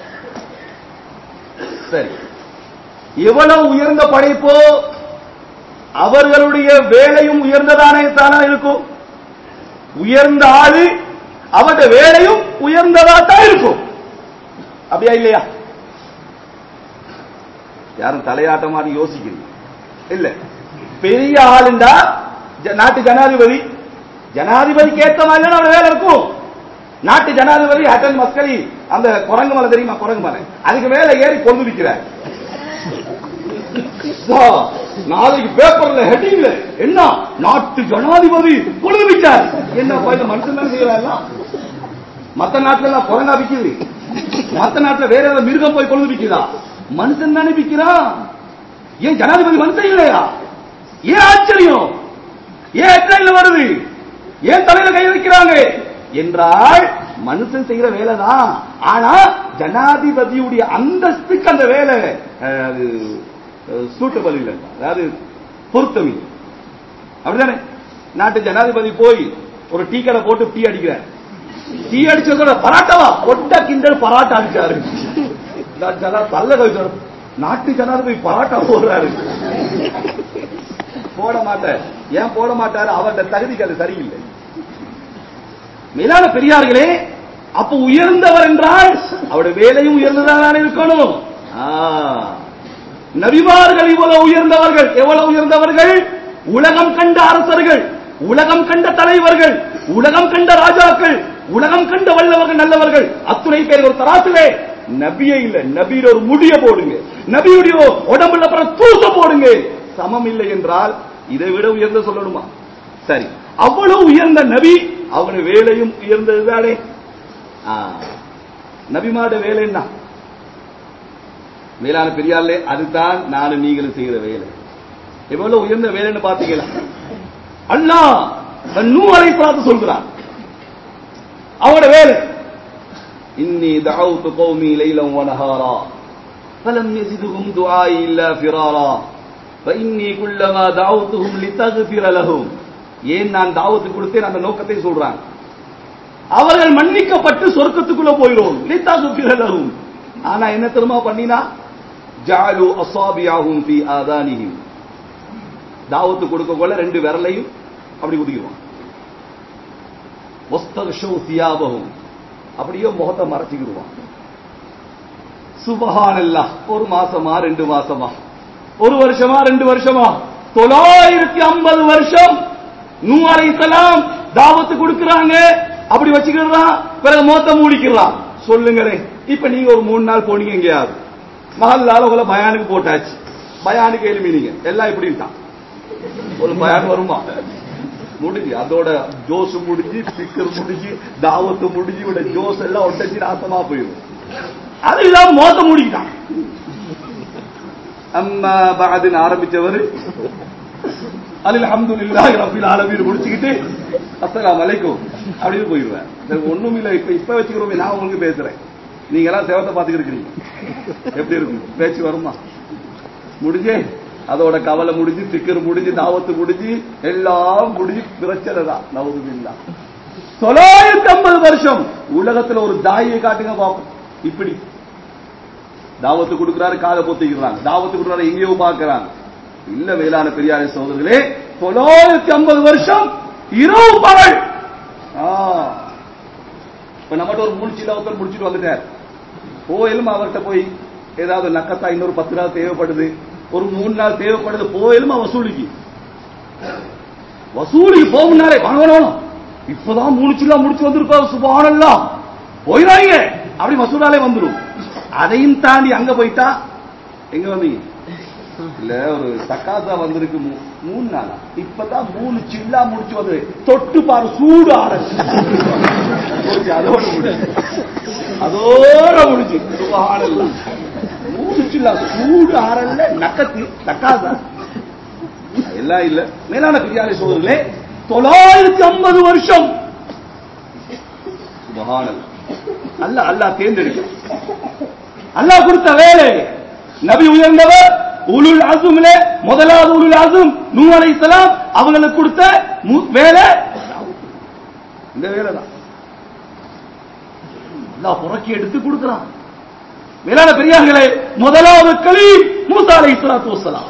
B: சரி எவ்வளவு உயர்ந்த படைப்போ அவர்களுடைய வேலையும் உயர்ந்ததானே தானே இருக்கும் உயர்ந்த ஆளு அவருடைய வேலையும் உயர்ந்ததா தான் இருக்கும் அப்படியா இல்லையா யாரும் தலையாட்ட மாதிரி யோசிக்கிறீங்க இல்ல பெரிய ஆளுண்டா ஜ- நாட்டு ஜனாதிபதி ஜனாதிபதிக்கு ஏத்த மாதிரி தான் அவரோட வேலை இருக்கும் நாட்டு ஜனாதிபதி அட்டன் மக்களி அந்த குரங்கு மலை தெரியுமா குரங்கு மலை அதுக்கு மேல ஏறி கொண்டு விற்கிறார் இதா, நாளைக்கு பேப்பர்ல ஹெட்டிங்ல என்ன நாட்டு ஜனாதிபதி கொழுந்து விட்டார் என்ன இந்த மனுஷன் தான் செய்யலாம் மத்த நாட்டுல எல்லாம் குரங்கா விக்குது மத்த நாட்டுல வேற ஏதாவது மிருகம் போய் கொழுந்து விக்குதா மனுஷன் தானே விக்கிறான் ஏன் ஜனாதிபதி மனுஷன் இல்லையா ஏன் ஆச்சரியம் ஏன் ஹெட்லைன்ல வருது ஏன் தலையில கை வைக்கிறாங்க என்றால் மனுஷன் செய்யற வேலை தான் ஆனா ஜனாதிபதியுடைய அந்தஸ்துக்கு அந்த வேலை அஹ், அது சூட்டபல் இல்லை அதாவது பொருத்தம் இல்லை அப்படிதானே நாட்டு ஜனாதிபதி போய் ஒரு டீ கடை போட்டு டீ அடிக்கிறார் டீ அடிச்சதோட பராட்டாவா ஒட்ட கிண்டல் பராட்டா அடிச்சாரு நான் ஜனா தள்ள கழிச்சாரு நாட்டு ஜனாதிபதி பராட்டா போடுறாரு போட மாட்டார் ஏன் போட மாட்டாரு அவருடைய தகுதிக்கு அது சரியில்லை மேலான பெரியார்களே அப்ப உயர்ந்தவர் என்றால் அவருடைய வேலையும் உயர்ந்ததாக இருக்கணும் ஆ. நபிமார்கள் இவ்வளவு உயர்ந்தவர்கள் எவ்வளவு உயர்ந்தவர்கள் உலகம் கண்ட அரசர்கள் உலகம் கண்ட தலைவர்கள் உலகம் கண்ட ராஜாக்கள் உலகம் கண்ட வல்லவர்கள் நல்லவர்கள் அத்துணை பேர் ஒரு தராசிலே நபியே இல்ல நபியில ஒரு முடிய போடுங்க நபியுடைய உடம்புல அப்புறம் தூச போடுங்க சமம் இல்லை என்றால் இதை விட உயர்ந்த சொல்லணுமா சரி அவ்வளவு உயர்ந்த நபி அவனுடைய வேலையும் உயர்ந்ததுதானே ஆ. நபிமாட வேலை என்ன மேலான பெரியார்களே அதுதான் நானும் நீங்களும் செய்கிற வேலை எவ்வளவு உயர்ந்த வேலைன்னு பாத்தீங்களா அல்லாஹ் நூ அலைஹிஸ்ஸலாத்து சொல்கிறான் அவனோட வேலை இன்னி தஅவுது கௌமி லைலன் வ நஹாரா فلم يزدهم دعائي إلا فرارا فإني كلما دعوتهم لتغفر لهم ஏன் நான் தாவத்து கொடுத்தேன் அந்த நோக்கத்தை சொல்றாங்க அவர்கள் மன்னிக்கப்பட்டு சொர்க்கத்துக்குள்ள போயிடும் லித்தாகுப்பிரலகும் ஆனா என்ன தெரியுமா பண்ணினா ஜாலு அசாபியாகும் ஃபி ஆதானிஹிம் தாவத்து கொடுக்க கொள்ள ரெண்டு விரலையும் அப்படி குதிக்குவான் வஸ்தர்ஷோ சியாபகும் அப்படியே முகத்தை மறைச்சிக்கிடுவான் சுபஹானல்லாஹ் ஒரு மாசமா ரெண்டு மாசமா ஒரு வருஷமா ரெண்டு வருஷமா தொள்ளாயிரத்தி ஐம்பது வருஷம் நூ அலைஹிஸ்ஸலாம் தாவத்து கொடுக்கறாங்க அப்படி வச்சுக்கிறான் பிறகு மோத்த மூடிக்கிறான் சொல்லுங்களேன் இப்ப நீங்க ஒரு மூணு நாள் போனீங்க எங்கேயாவது மகல்லால உங்களை பயானுக்கு போட்டாச்சு பயானுக்கு எழுமினீங்க எல்லாம் இப்படின்ட்டான் ஒரு பயான் வருமா முடிஞ்சு அதோட ஜோஸ் முடிஞ்சு பிக்கர் முடிஞ்சு தாவத்து முடிஞ்சு இவட ஜோஸ் எல்லாம் ஒட்டச்சு நாசமா போயிடும் அது இல்லாம மோத்த மூடிக்கிட்டான் அம்மா பாதுன்னு ஆரம்பிச்சவர் அலில் அஹமதுல்லாஹி ரபில் ஆலமீன் முடிச்சுக்கிட்டு அஸ்ஸலாமு அலைக்கும் அப்படின்னு போயிடுவேன் இது ஒண்ணும் இல்ல இப்ப இப்ப வச்சுக்கிறோமே நான் உங்களுக்கு பேசுறேன் நீங்க எல்லாம் சேவத்தை பாத்துக்கிட்டு இருக்கீங்க எப்படி இருக்கும் பேச்சு வருமா முடிஞ்சே அதோட கவலை முடிஞ்சு திக்கர் முடிஞ்சு தாவத்து முடிஞ்சு எல்லாம் முடிஞ்சு பிரச்சனை தான் நவதுமில்லா தொள்ளாயிரத்தி ஐம்பது வருஷம் உலகத்துல ஒரு தாயை காட்டுங்க பாப்போம் இப்படி தாவத்து கொடுக்கிறாரு காதை பொத்திக்கிறாங்க தாவத்து கொடுக்கிறாரு எங்கேயோ பாக்குறாங்க இல்ல மேலான பெரியாரை சோதர்களே தொள்ளாயிரத்தி ஐம்பது வருஷம் இரவு பகல் ஆ. இப்ப நம்மகிட்ட ஒரு மூணு சில ஒருத்தர் முடிச்சுட்டு வந்துட்டார் போயிலும் அவர்கிட்ட போய் ஏதாவது நக்கத்தா இன்னொரு பத்து நாள் தேவைப்படுது ஒரு மூணு நாள் தேவைப்படுது போயிலும் வசூலிக்கு வசூலிக்கு போகும்னாலே வாங்க வேணும் இப்பதான் மூணு சில்லா முடிச்சு வந்திருக்கோம் சுபானல்லாம் போயிடாங்க அப்படி வசூலாலே வந்துரும் அதையும் தாண்டி அங்க போயிட்டா எங்க வந்தீங்க இல்ல ஒரு தக்காசா வந்திருக்கு மூ- மூணு நாளா இப்பதான் மூணு சில்லா முடிச்சு வந்து தொட்டு பாரு சூடு ஆரஞ்சு அதோட முடிச்சு அதோட முடிச்சு சுபஹானல்லாஹ். மூணு சில்லா சூடு ஆறல்ல நக்கத்து தக்காசா எல்லாம் இல்ல மேலான பெரியாரை சோதர்களே தொள்ளாயிரத்தி ஐம்பது வருஷம் சுபஹானல்லாஹ். அல்லாஹ் அல்லாஹ் தேர்ந்தெடுக்க அல்லாஹ் கொடுத்த வேலை நபி உயர்ந்தவர் உலுல் அசும்ல முதலாவது உலுல் அசும் நூ அலைஹிஸ்ஸலாம் அவங்களுக்கு கொடுத்த மு- வேலை இந்த வேலை தான் அல்லாஹ் புறக்கி எடுத்து கொடுக்கிறான் மேலான பெரியார்களே முதலாவது கலீம் மூசா அலைஹிஸ்ஸலாத்து வஸ்ஸலாம்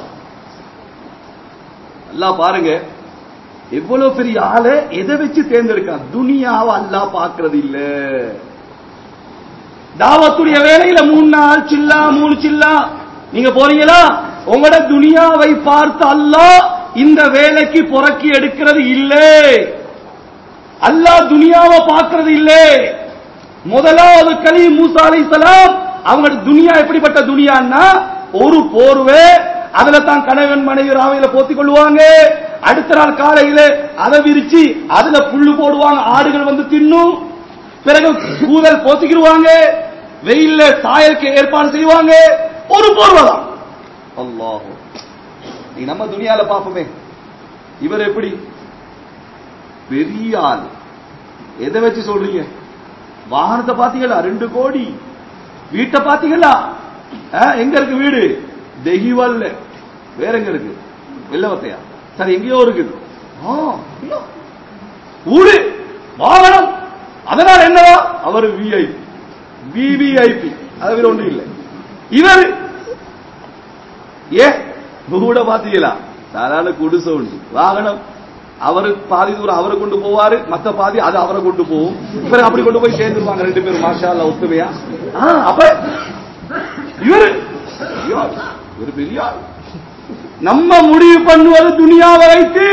B: அல்லாஹ் பாருங்க எவ்வளவு பெரிய ஆளை எதை வச்சு தேர்ந்தெடுக்கான் துனியாவை அல்லாஹ் பார்க்கிறது இல்ல தாவத்துடைய வேலையில மூணு நாள் சில்லா மூணு சில்லா நீங்க போறீங்களா உங்களோட துனியாவை பார்த்து அல்லாஹ் இந்த வேலைக்கு புறக்கி எடுக்கிறது இல்லை அல்லாஹ் துனியாவை பார்க்கிறது இல்லை முதலாவது கலி மூசா அலைஹிஸ்ஸலாம் அவங்களோட துனியா எப்படிப்பட்ட துனியான்னா ஒரு போர்வை அதுல தான் கணவன் மனைவி ராவையில போத்திக் கொள்வாங்க அடுத்த நாள் காலையில அதை விரிச்சு அதுல புல்லு போடுவாங்க ஆடுகள் வந்து தின்னும் பிறகு கூதல் போத்திக்கிடுவாங்க வெயில்ல சாயலுக்கு ஏற்பாடு செய்வாங்க ஒரு போர்வதான் அல்லாஹ் நீ நம்ம துணியால பாப்போமே இவர் எப்படி பெரிய ஆள் எதை வச்சு சொல்றீங்க வாகனத்தை பாத்தீங்களா ரெண்டு கோடி வீட்டை பாத்தீங்களா ஆ, எங்க இருக்கு வீடு தெஹிவல்ல வேற எங்க இருக்கு வெள்ளவத்தையா சரி எங்கேயோ இருக்குது ஆ, ஐயோ. ஊடு வாகனம் அதனால என்னவா அவர் விஐபி விவிஐபி அது வேற ஒன்றும் இல்லை இவர் ஏ கூட பாத்தீங்களா சாதாரண குடிசை உண்டு வாகனம் அவரு பாதி தூரம் அவரை கொண்டு போவாரு மத்த பாதி அது அவரை கொண்டு போகும் பிறகு அப்படி கொண்டு போய் சேர்ந்துருவாங்க ரெண்டு பேரும் மாஷா அல்லா ஒத்துமையா ஆ, அப்ப இவரு ஐயோ, இவரு பெரிய ஆள். நம்ம முடிவு பண்ணுவது துனியாவை வைத்து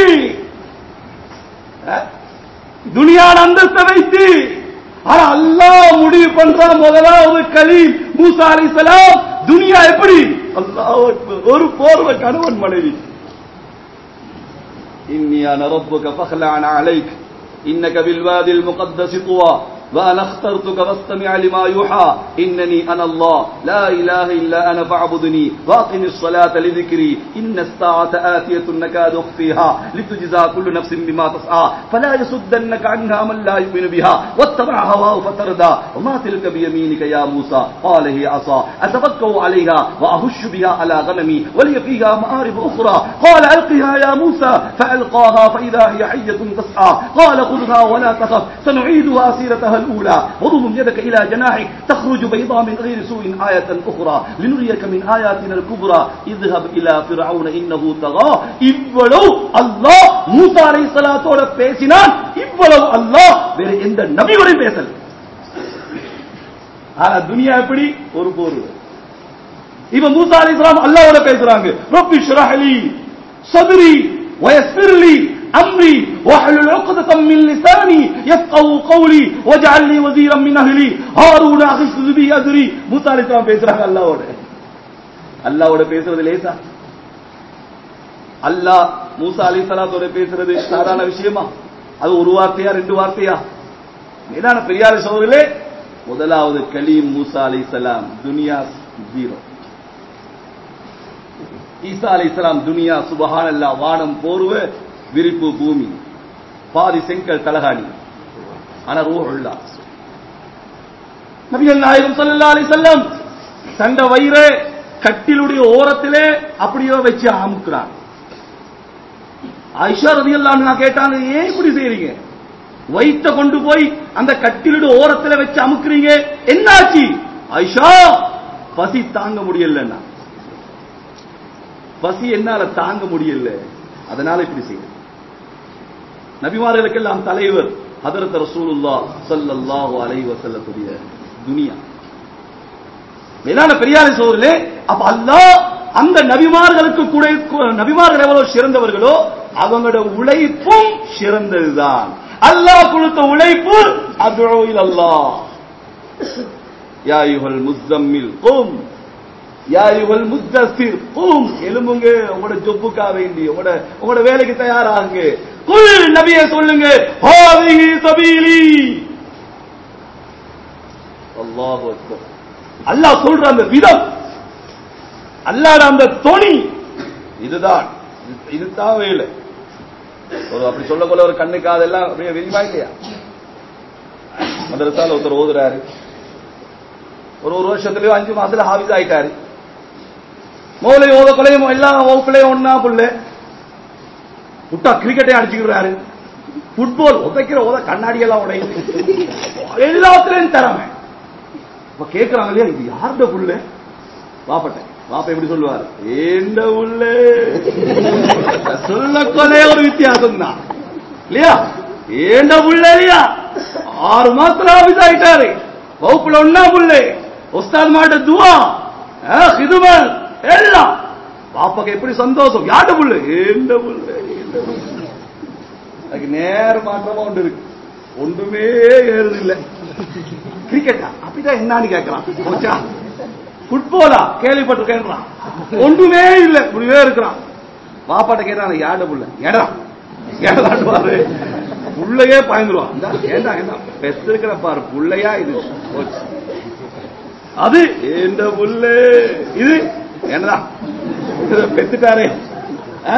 B: அஹ், துனியான் அந்தஸ்தை வைத்து ஆனா அல்லாஹ் முடிவு பண்ற முதலாவது கலீம் மூசா அலைஹிஸ்ஸலாம் துனியா எப்படி அல்லாஹ் அக்பர். ஒரு போர்வ கணவன் மனைவி إني أنا ربك فاخلع عليك إنك بالوادي المقدس طوى وأنا اخترتك فاستمع لما يوحى إنني أنا الله لا إله إلا أنا فاعبدني وأقم الصلاة لذكري إن الساعة آتية نكاد أخفيها لتجزى كل نفس بما تسعى فلا يصدنك عنها من لا يؤمن بها واتبع هواه فتردى وما تلك بيمينك يا موسى قال هي عصا أتوكأ عليها وأهش بها على غنمي ولي فيها مآرب أخرى قال ألقها يا موسى فألقاها فإذا هي حية تسعى قال خذها ولا تخف سنعيدها سيرتها الأولى وضم يدك إلى جناحك تخرج بيضاء من غير سوء آية أخرى لنريك من آياتنا الكبرى اذهب إلى فرعون إنه طغى இவ்வளவு அல்லாஹ் மூசா அலைஹிஸ்ஸலாத்தோட பேசினான் இவ்வளவு அல்லாஹ் வேற எந்த நபியோடையும் பேசல ஆனா துனியா எப்படி ஒரு போர் இப்ப மூசா அலைஹிஸ்ஸலாம் அல்லாஹ்வோட பேசுறாங்க ரப்பி ஷ்ரஹ் லி சத்ரி ويسر لي امري واحلل عقدة من لساني يفقهوا قولي واجعل لي وزيرا من اهلي هارون اخي اشدد به ازري மூசா அலைஹிஸ்ஸலாம் பேசுறாங்க அல்லாஹ்வோட அல்லாஹ்வோட பேசுறது லேசா அல்லாஹ் மூசா அலைஹிஸ்ஸலாத்தோட பேசுறது சாதாரண விஷயமா அது ஒரு வார்த்தையா ரெண்டு வார்த்தையா மேலான பெரியார் சோதரிலே முதலாவது கலீம் மூசா அலைஹிஸ்ஸலாம் துனியா ஜீரோ ஈசா அலைஹிஸ்ஸலாம் துனியா சுபஹானல்லாஹ் வானம் போர்வ விரிப்பு பூமி பாதி செங்கல் தலகாணி ஆனா ரூஹுல்லா நபிகள் நாயகம் ஸல்லல்லாஹு அலைஹி வஸல்லம் தண்ட வயிறு கட்டிலுடைய ஓரத்திலே அப்படியே வச்சு அமுக்குறாங்க ஆயிஷா ரதியல்லாஹு அன்ஹா கேட்டாங்க ஏன் இப்படி செய்றீங்க வயிற்ற கொண்டு போய் அந்த கட்டிலுடைய ஓரத்துல வச்சு அமுக்குறீங்க என்னாச்சு ஆயிஷா பசி தாங்க முடியலன்னா பசி என்னால தாங்க முடியல அதனால இப்படி செய்ய நபிமார்களுக்கெல்லாம் தலைவர் ஹதரத் ரசூலுல்லா ஸல்லல்லாஹு அலைஹி வஸல்லத்துடைய துனியா மேலான பெரியாரை சோதரிலே அப்ப அல்லாஹ் அந்த நபிமார்களுக்கு கூட நபிமார்கள் எவ்வளவு சிறந்தவர்களோ அவங்களோட உழைப்பும் சிறந்ததுதான் அல்லாஹ் கொடுத்த உழைப்பு அதுழோ அல்லாஹ் யா யுஹல் முஸ்தம்மில் கும் யா யுஹல் முத்தஸிர் கும் எழும்புங்க உங்களோட ஜொப்புக்கா வேண்டி உங்களோட உங்களோட வேலைக்கு தயாராகுங்க குல் நபியே சொல்லுங்க ஹாதிஹி சபீலி அல்லாஹு அக்பர் அல்லாஹ் சொல்ற அந்த விதம் அல்லாஹ் அந்த தொனி இதுதான் இது- இதுதான் வேலை ஒரு அப்படி சொல்ல போல ஒரு கண்ணு காதெல்லாம் அப்படியே வெளிவா இல்லையா மதரசால ஒருத்தர் ஓதுறாரு ஒரு ஒரு வருஷத்துலயோ அஞ்சு மாசத்துல ஹாபிஸ் ஆயிட்டாரு மௌலை ஓத கொலையும் எல்லா வகுப்புலையும் ஒன்னா புள்ள விட்டா கிரிக்கெட்டே அடிச்சுக்கிறாரு ஃபுட்பால் உதைக்கிற உத கண்ணாடி எல்லாம் உடையுது எல்லாத்துலயும் திறமை இப்ப கேக்குறாங்க இல்லையா இது யாருட புள்ள வாப்பட்ட வாப்ப எப்படி சொல்லுவார் ஏண்ட உள்ள சொல்ல கொலே ஒரு வித்தியாசம் தான் இல்லையா ஏண்ட புள்ள இல்லையா ஆறு மாசத்துல ஆபீஸ் ஆயிட்டாரு வகுப்புல ஒன்னா புள்ளே உஸ்தாத் மாட்ட துவா ஹிதுமல் எல்லாம் பாப்பாக்கு எப்படி சந்தோஷம் யார்ட புள்ள ஏண்ட புள்ள ஏண்ட புள்ள. அதுக்கு நேர மாற்றமா ஒன்று இருக்கு ஒன்றுமே ஏறுது இல்ல கிரிக்கெட்டா அப்படிதான் என்னன்னு கேட்கலாம் போச்சா ஃபுட்பாலா கேள்விப்பட்டிருக்கேன்றான் ஒன்றுமே இல்ல இப்படியே இருக்கிறான் வாப்பாட்ட கேட்டான் யாட புள்ள எடா எடாண்டுவாரு புள்ளையே பயந்துருவான் இந்தா, ஏண்டா ஏண்டா பெற்றிருக்கிற பாரு புள்ளையா இது போச்சு. அது ஏண்ட புள்ளே இது என்னடா இத பெத்துட்டாரே ஆ?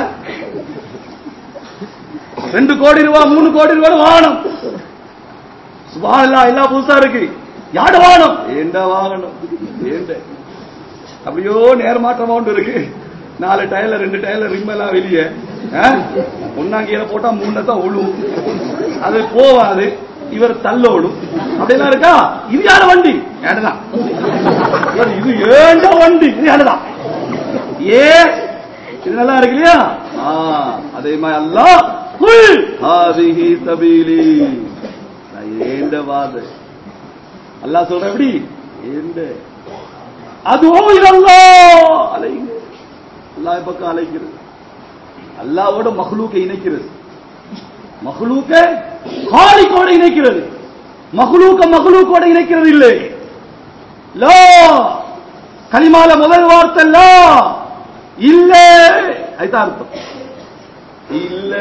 B: ரெண்டு கோடி ரூபாய் மூணு கோடி ரூபாய் வாகனம் சுபான் எல்லாம் புதுசா இருக்கு யாட வாகனம் ஏண்ட வாகனம் ஏண்ட அப்படியோ நேர்மாற்றமா ஒன்று இருக்கு நாலு டயர்ல ரெண்டு டயர்ல ரிம் எல்லாம் வெளியே ஒன்னாங்கீரை போட்டா மூணு தான் ஒழுவும் அது போவாது இவர் தள்ளோடும் அப்படிலாம் இருக்கா இது யார வண்டி ஏடதான் இது ஏண்ட வண்டி இது ஏடதான் ஏ இது நல்லா இருக்கு இல்லையா ஆ, அதே மாதிரி அல்லாஹ் குல் ஹாதிஹி சபீலி நான் ஏண்ட வாது அல்லாஹ் சொல்ற எப்படி ஏண்ட அதுவும் இதல்லா அலைங்க அல்லாஹ் பக்கம் அழைக்கிறது அல்லாவோட மஹ்லூக்கை இணைக்கிறது மஹ்லூக்க காலிக்கோட இணைக்கிறது மஹ்லூக்க மஹ்லூக்கோட இணைக்கிறது இல்லை லா கலிமால முதல் வார்த்தை லா இல்ல அதுதான் அர்த்தம் இல்ல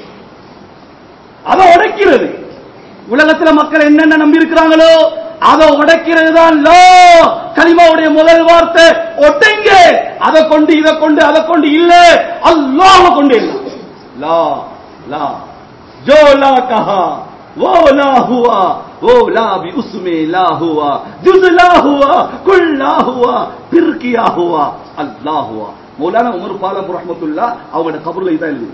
B: அதை உடைக்கிறது உலகத்துல மக்கள் என்னென்ன நம்பி இருக்கிறாங்களோ அதை உடைக்கிறது தான் லோ கலிமாவுடைய முதல் வார்த்தை ஒட்டைங்க அதை கொண்டு இதை கொண்டு அதை கொண்டு இல்ல அல்லாஹ் கொண்டு இல்ல லா லா ஜோ லா கஹா वो ला हुआ वो ला भी उसमें ला हुआ जुज ला हुआ कुल ला हुआ फिर किया हुआ अल्लाह हुआ மௌலானா உமர் பாலம் ரஹ்மத்துல்லா அவங்களோட கபர்ல இதான் எழுது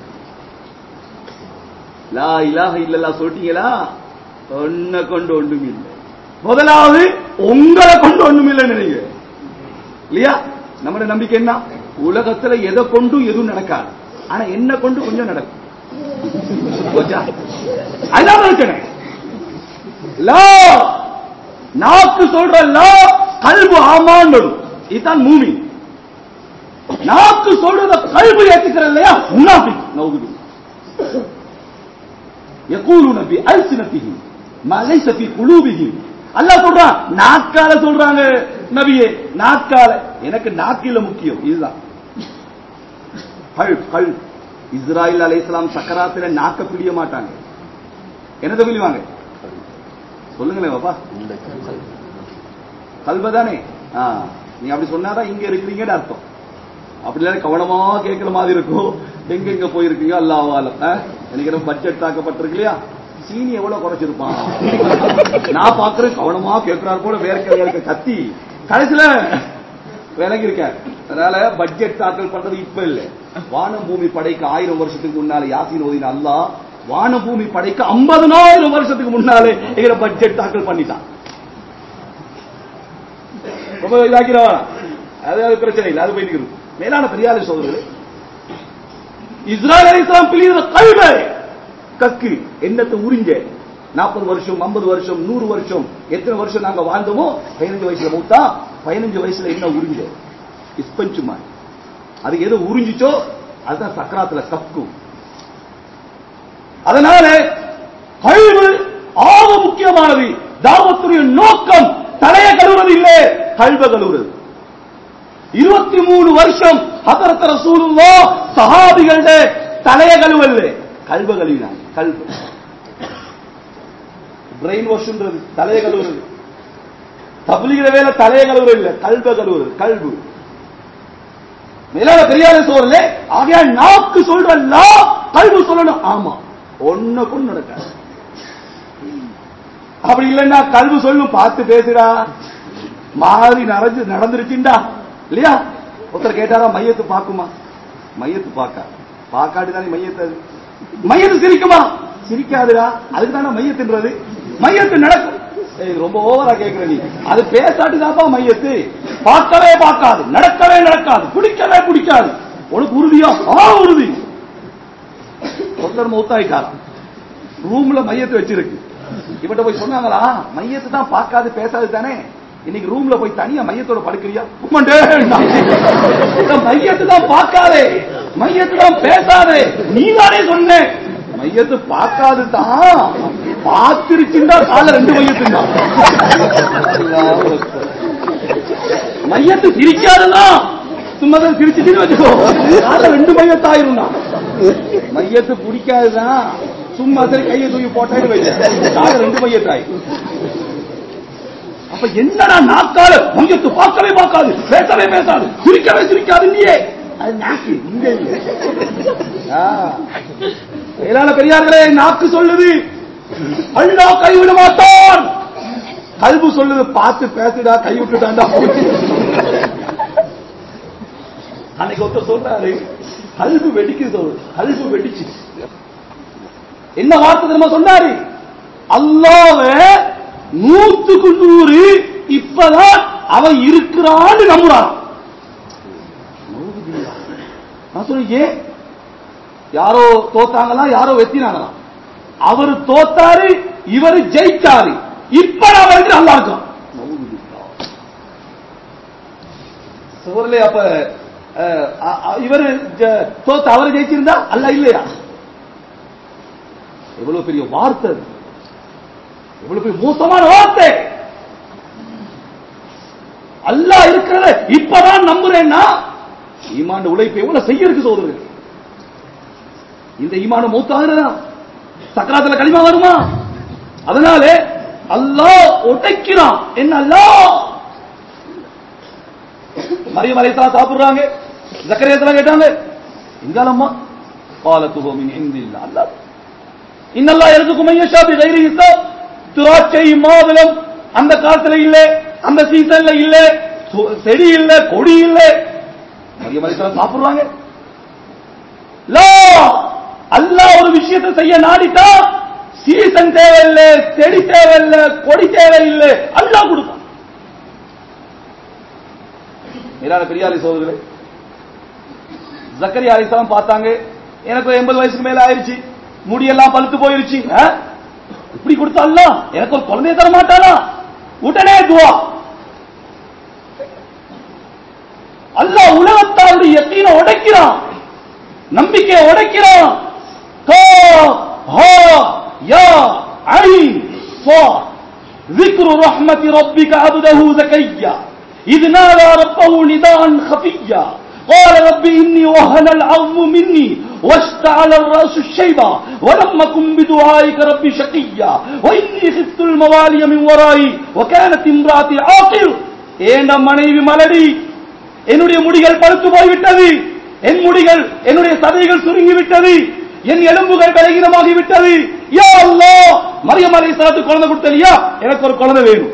B: லா இலாஹ இல்லல்லா சொல்லிட்டீங்களா ஒன்ன கொண்டு ஒண்ணும் இல்லை முதலாவது உங்களை கொண்டு ஒண்ணும் இல்லை நினைங்க இல்லையா நம்மளோட நம்பிக்கை என்ன உலகத்துல எதை கொண்டு எதுவும் நடக்காது ஆனா என்ன கொண்டு கொஞ்சம் நடக்கும் போச்சா? அதுதான் பிரச்சனை லா நாக்கு சொல்ற லா கல்பு ஆமான்னு இதுதான் மூமி நாக்கு சொல்றத கல்பு ஏத்துக்கிற இல்லையா முன்னாபி நவுது யகூலுன பி அல்சினத்திஹிம் மா லைஸ ஃபீ குலூபிஹிம் அல்லாஹ் சொல்றான் நாக்கால சொல்றாங்க நபியே நாக்கால எனக்கு நாக்கில முக்கியம் இதுதான் கல் கல் இஸ்ராயில் அலைஹிஸ்ஸலாம் சக்கராத்துல நாக்க பிடிய மாட்டாங்க என்னத பிடிவாங்க சொல்லுங்களேன் பாப்பா கல்வதானே ஆ நீ அப்படி சொன்னாதான் இங்க இருக்கிறீங்கன்னு அர்த்தம் அப்படி இல்ல கவனமா கேட்கிற மாதிரி இருக்கும் எங்க எங்க போயிருக்கீங்க அல்லாவாலம் எனக்கு பட்ஜெட் தாக்கப்பட்டிருக்கு இல்லையா சீனி எவ்வளவு குறைச்சிருப்பான் நான் பாக்குறேன் கவனமா கேட்கிறார் போல வேர்க்க வேர்க்க கத்தி கடைசியில விலகி இருக்க அதனால பட்ஜெட் தாக்கல் பண்றது இப்ப இல்ல வானம் பூமி படைக்கு ஆயிரம் வருஷத்துக்கு முன்னால யாசின் ஓதின அல்லாஹ் வான பூமி படைக்கு ஐம்பதனாயிரம் வருஷத்துக்கு முன்னாலே எங்களை பட்ஜெட் தாக்கல் பண்ணிட்டான் ரொம்ப இதாக்கிறா அது அது பிரச்சனை இல்லை அது போயிட்டு இருக்கு. மேலான பெரியாரை சோதரர்களே இஸ்ராயல் அலிஸ்லாம் பிள்ளைகிற கல்வை கக்கு என்னத்தை உறிஞ்ச நாற்பது வருஷம் ஐம்பது வருஷம் நூறு வருஷம் எத்தனை வருஷம் நாங்க வாழ்ந்தோமோ பதினஞ்சு வயசுல மூத்தா பதினஞ்சு வயசுல என்ன உறிஞ்ச இஸ்பஞ்சுமா அது எது உறிஞ்சிச்சோ அதுதான் சக்கராத்துல கக்கும் அதனால கழிவு ஆக முக்கியமானது தாவத்துடைய நோக்கம் தலைய கழுவுறது இல்லை கல்வ கழுவுறது இருபத்தி மூணு வருஷம் ஹதரத் ரசூலுல்லா சஹாபிகளோட தலைய கழுவல்ல கல்வ கழுவினாங்க கல்வ பிரெயின் வாஷ்ன்றது தலைய கழுவுறது தபிலிகிற வேலை தலைய கழுவுறது இல்ல கல்வ கழுவுறது கல்வு மேலான பெரியார சோழல ஆகையால் நாக்கு சொல்ற லா கல்வு சொல்லணும் ஆமா ஒன்ன கொண்டு நடக்காது அப்படி இல்லைன்னா கல்வி சொல்லும் பார்த்து பேசுடா மாறி நடந்து நடந்துருச்சுண்டா இல்லையா ஒருத்தர் கேட்டாரா மையத்து பாக்குமா மையத்து பார்க்க பார்க்காட்டி தானே மையத்து அது மையத்து சிரிக்குமா சிரிக்காதுடா அதுக்கு தானே மையத்துன்றது மையத்து நடக்கும் ஏய், ரொம்ப ஓவரா கேக்குற நீ அது பேசாட்டு தாப்பா மையத்து பார்க்கவே பார்க்காது நடக்கவே நடக்காது குடிக்கவே குடிக்காது உனக்கு உறுதியா ஆ உறுதி ஒருத்தர் மௌத்தாயிட்டாராம் ரூம்ல மையத்தை வச்சிருக்கு இவட்ட போய் சொன்னாங்களா மையத்தை தான் பார்க்காது பேசாது தானே இன்னைக்கு ரூம்ல போய் தனியா மையத்தோட படுக்கிறியா உம்மண்டே மையத்தை தான் பார்க்காதே மையத்தை தான் பேசாதே நீ தானே சொன்ன மையத்து பார்க்காது தான் பார்த்திருச்சுண்டா கால ரெண்டு மையத்துண்டா மையத்து சிரிக்காதுதான் சும்மா தான் சிரிச்சுட்டு வச்சுக்கோ காலைல ரெண்டு மையத்தாயிருந்தா மையத்து பிடிக்காதுதான் சும்மா சரி கையை தூக்கி போட்டேன்னு வைக்க காலை ரெண்டு மையத்தாய் அப்ப என்னடா நாக்கால மையத்து பார்க்கவே பார்க்காது பேசவே பேசாது சிரிக்கவே சிரிக்காது இல்லையே அது நாக்கு இங்க இல்ல ஆ. மேலான பெரியார்களே நாக்கு சொல்லுது அண்ணா கைவிட மாட்டான் கல்பு சொல்லுது பார்த்து பேசுடா கை விட்டுட்டாண்டா அன்னைக்கு ஒருத்தர் சொல்றாரு கல்பு வெடிக்குது சொல்றது கல்பு வெடிச்சு என்ன வார்த்தை தெரியுமா சொன்னாரு அல்லாஹ்வ நூத்துக்கு நூறு இப்பதான் அவன் இருக்கிறான்னு நம்புறான் நான் சொல்றேன் ஏன் யாரோ தோத்தாங்களா யாரோ வெத்தினாங்களாம் அவர் தோத்தாரு இவர் ஜெயிச்சாரு இப்ப நான் வந்து நல்லா இருக்கும் சுவர்லே அப்ப அஹ், அ- அ- இவர் ஜ- தோத்த அவர் ஜெயிச்சிருந்தா அல்ல இல்லையா எவ்வளவு பெரிய வார்த்தை அது. எவ்வளவு பெரிய மோசமான வார்த்தை அல்லாஹ் இருக்கிறத இப்பதான் நம்புறேன்னா ஈமான் உழைப்பு எவ்வளவு செய்ய இருக்கு சோதரர்கள் இந்த ஈமான மூத்தாகிறதா சக்கராத்துல களிமா வருமா அதனாலே அல்லாஹ் உடைக்கிறான் என்ன அல்லாஹ் மரியம் அலைஹிஸ்ஸலாம் சாப்பிடுறாங்க ஜக்கரியாத்துல கேட்டாங்க எங்காலம்மா பாலத்துஹு மின் இந்தில்லா அல்லாஹ் இன்னல்லா எதுக்கும் மையஷா பி கைரி ஹிசாப் திராட்சை மாதுளம் அந்த காலத்துல இல்ல அந்த சீசன்ல இல்ல சு- செடி இல்ல கொடி இல்ல மரியம் அலைஹிஸ்ஸலாம் சாப்பிடுறாங்க லா அல்லாஹ் ஒரு விஷயத்தை செய்ய நாடிட்டா சீசன் தேவையில்லை செடி தேவையில்லை கொடி தேவையில்லை அல்லாஹ் கொடுப்பான் மீரான பெரியாரி சோதர்களே ஜக்கரியா அலிஸ்லாம் பார்த்தாங்க எனக்கு ஒரு எண்பது வயசுக்கு மேல ஆயிருச்சு முடியெல்லாம் பழுத்து போயிருச்சு ஆ? இப்படி கொடுத்தால எனக்கு ஒரு குழந்தைய தர மாட்டானா உடனே துவா அல்லாஹ் உலகத்தாருடைய யக்கீனை உடைக்கிறான் நம்பிக்கையை உடைக்கிறான் கா ஹா யா ஐன் சா ذكر رحمة ربك عبده زكريا إذ نادى ربه نداء خفيا قال رب إني وهن العظم مني واشتعل الرأس الشيبا ولم أكن بدعائك رب شقيا وإني خفت الموالي من ورائي وكانت امرأتي عاقر ஏண்ட மனைவி மலடி என்னுடைய முடிகள் பழுத்து போய்விட்டது என் முடிகள் என்னுடைய சதைகள் சுருங்கி விட்டது என் எலும்புகள் பலகீனமாகி விட்டது யா அல்லாஹ் மரியம் அலைஹிஸ்ஸலாத்து குழந்தை கொடுத்தலியா எனக்கு ஒரு குழந்தை வேணும்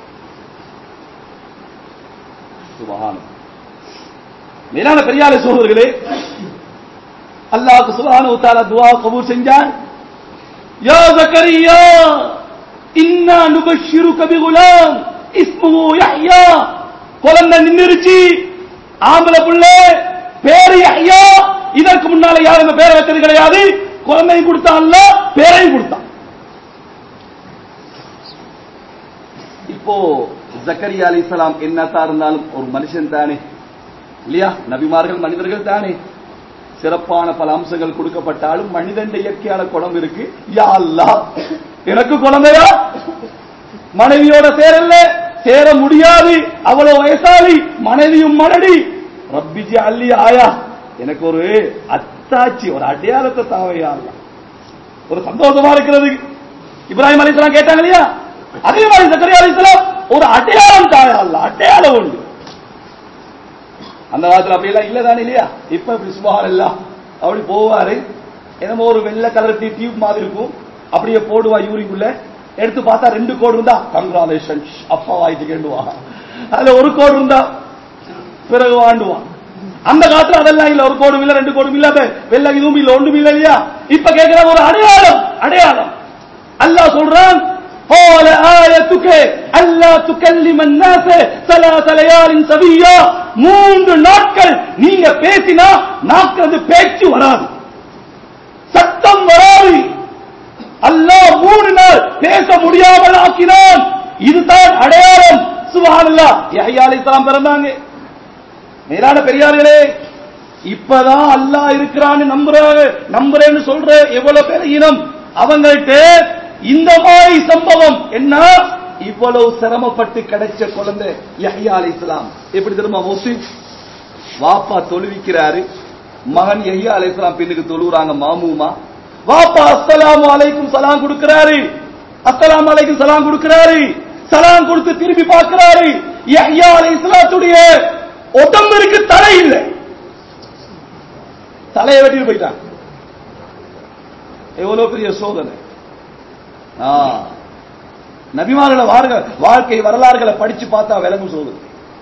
B: சுபஹான் மேலான பெரியார சோதர்களே அல்லாஹ்க்கு சுப்ஹானஹு தஆலா துஆ கபூல் செஞ்சான் யா ஜக்கரியா இன்னா நுபஷ்ஷிருக பிகுலாம் இஸ்முஹு யஹ்யா குழந்தை நின்னுருச்சு ஆம்பளை புள்ள பேரு யஹ்யா இதற்கு முன்னால யாரும் இந்த பேரை வச்சது கிடையாது குழந்தையும் கொடுத்தான் அல்ல பேரையும் கொடுத்தான் இப்போ ஜக்கரியா அலிஸ்லாம் என்னத்தா இருந்தாலும் ஒரு மனுஷன் தானே இல்லையா நபிமார்கள் மனிதர்கள் தானே சிறப்பான பல அம்சங்கள் கொடுக்கப்பட்டாலும் மனிதன் இயற்கையான குணம் இருக்கு யா அல்லாஹ் எனக்கு குழந்தையா மனைவியோட சேரல்ல சேர முடியாது அவ்வளவு வயசாளி மனைவியும் மனடி ரப்பிஜி அல்லி ஆயா எனக்கு ஒரு அத்தாச்சி ஒரு அடையாளத்தை தாவையா அல்லாஹ். ஒரு சந்தோஷமா இருக்கிறது இப்ராஹிம் அலிஸ்லாம் கேட்டாங்க இல்லையா அதே மாதிரி சக்கரியா அலிஸ்லாம் ஒரு அடையாளம் தாயா அல்ல அடையாளம் உண்டு அந்த காலத்துல அப்படி எல்லாம் இல்லதானே இல்லையா இப்ப இப்படி சுமார் எல்லாம் அப்படி போவாரு என்னமோ ஒரு வெள்ளை கலர் டீ டியூப் மாதிரி இருக்கும் அப்படியே போடுவா யூரிக்குள்ள எடுத்து பார்த்தா ரெண்டு கோடு இருந்தா கங்க்ராலேஷன் அப்பா வாய்த்து கேண்டுவா அதுல ஒரு கோடு இருந்தா பிறகு வாண்டுவான் அந்த காலத்துல அதெல்லாம் இல்ல ஒரு கோடும் இல்ல ரெண்டு கோடும் இல்ல வெள்ள இதுவும் இல்ல ஒன்றும் இல்ல இல்லையா இப்ப கேட்கிற ஒரு அடையாளம் அடையாளம் அல்லாஹ் சொல்றான் قال آيتك ألا تكلم الناس ثلاث ليال سويا மூன்று நாட்கள் நீங்க பேசினா நாக்கிறது பேச்சு வராது சத்தம் வராது அல்லாஹ் மூணு நாள் பேச முடியாமல் ஆக்கினான் இதுதான் அடையாளம் சுபஹானல்லாஹ் யஹ்யா அலைஹிஸ்ஸலாம் பிறந்தாங்க மேலான பெரியார்களே இப்பதான் அல்லாஹ் இருக்கிறான்னு நம்புறாங்க நம்புறேன்னு சொல்ற எவ்வளவு பேர் இனம் அவங்கள்ட்ட இந்த மாதிரி சம்பவம் என்ன இவ்வளவு சிரமப்பட்டு கிடைச்ச குழந்தை யஹ்யா அலைஹிஸ்ஸலாம் எப்படி தெரியுமா மௌசி வாப்பா தொழுவிக்கிறாரு மகன் யஹ்யா அலைஹிஸ்ஸலாம் பின்னுக்கு தொழுறாங்க மாமூமா வாப்பா அஸ்ஸலாமு அலைக்கும் சலாம் கொடுக்கிறாரு அஸ்ஸலாமு அலைக்கும் சலாம் கொடுக்கிறாரு சலாம் கொடுத்து திரும்பி பார்க்கிறாரு யஹ்யா அலைஹிஸ்ஸலாத்துடைய உடம்பிற்கு தலை இல்லை தலையை வெட்டிட்டு போயிட்டான் எவ்வளவு பெரிய சோதனை ஆ. நபிமார்கள வாழ்க- வாழ்க்கை வரலாறுகளை படிச்சு பார்த்தா விளங்கும் சோதனை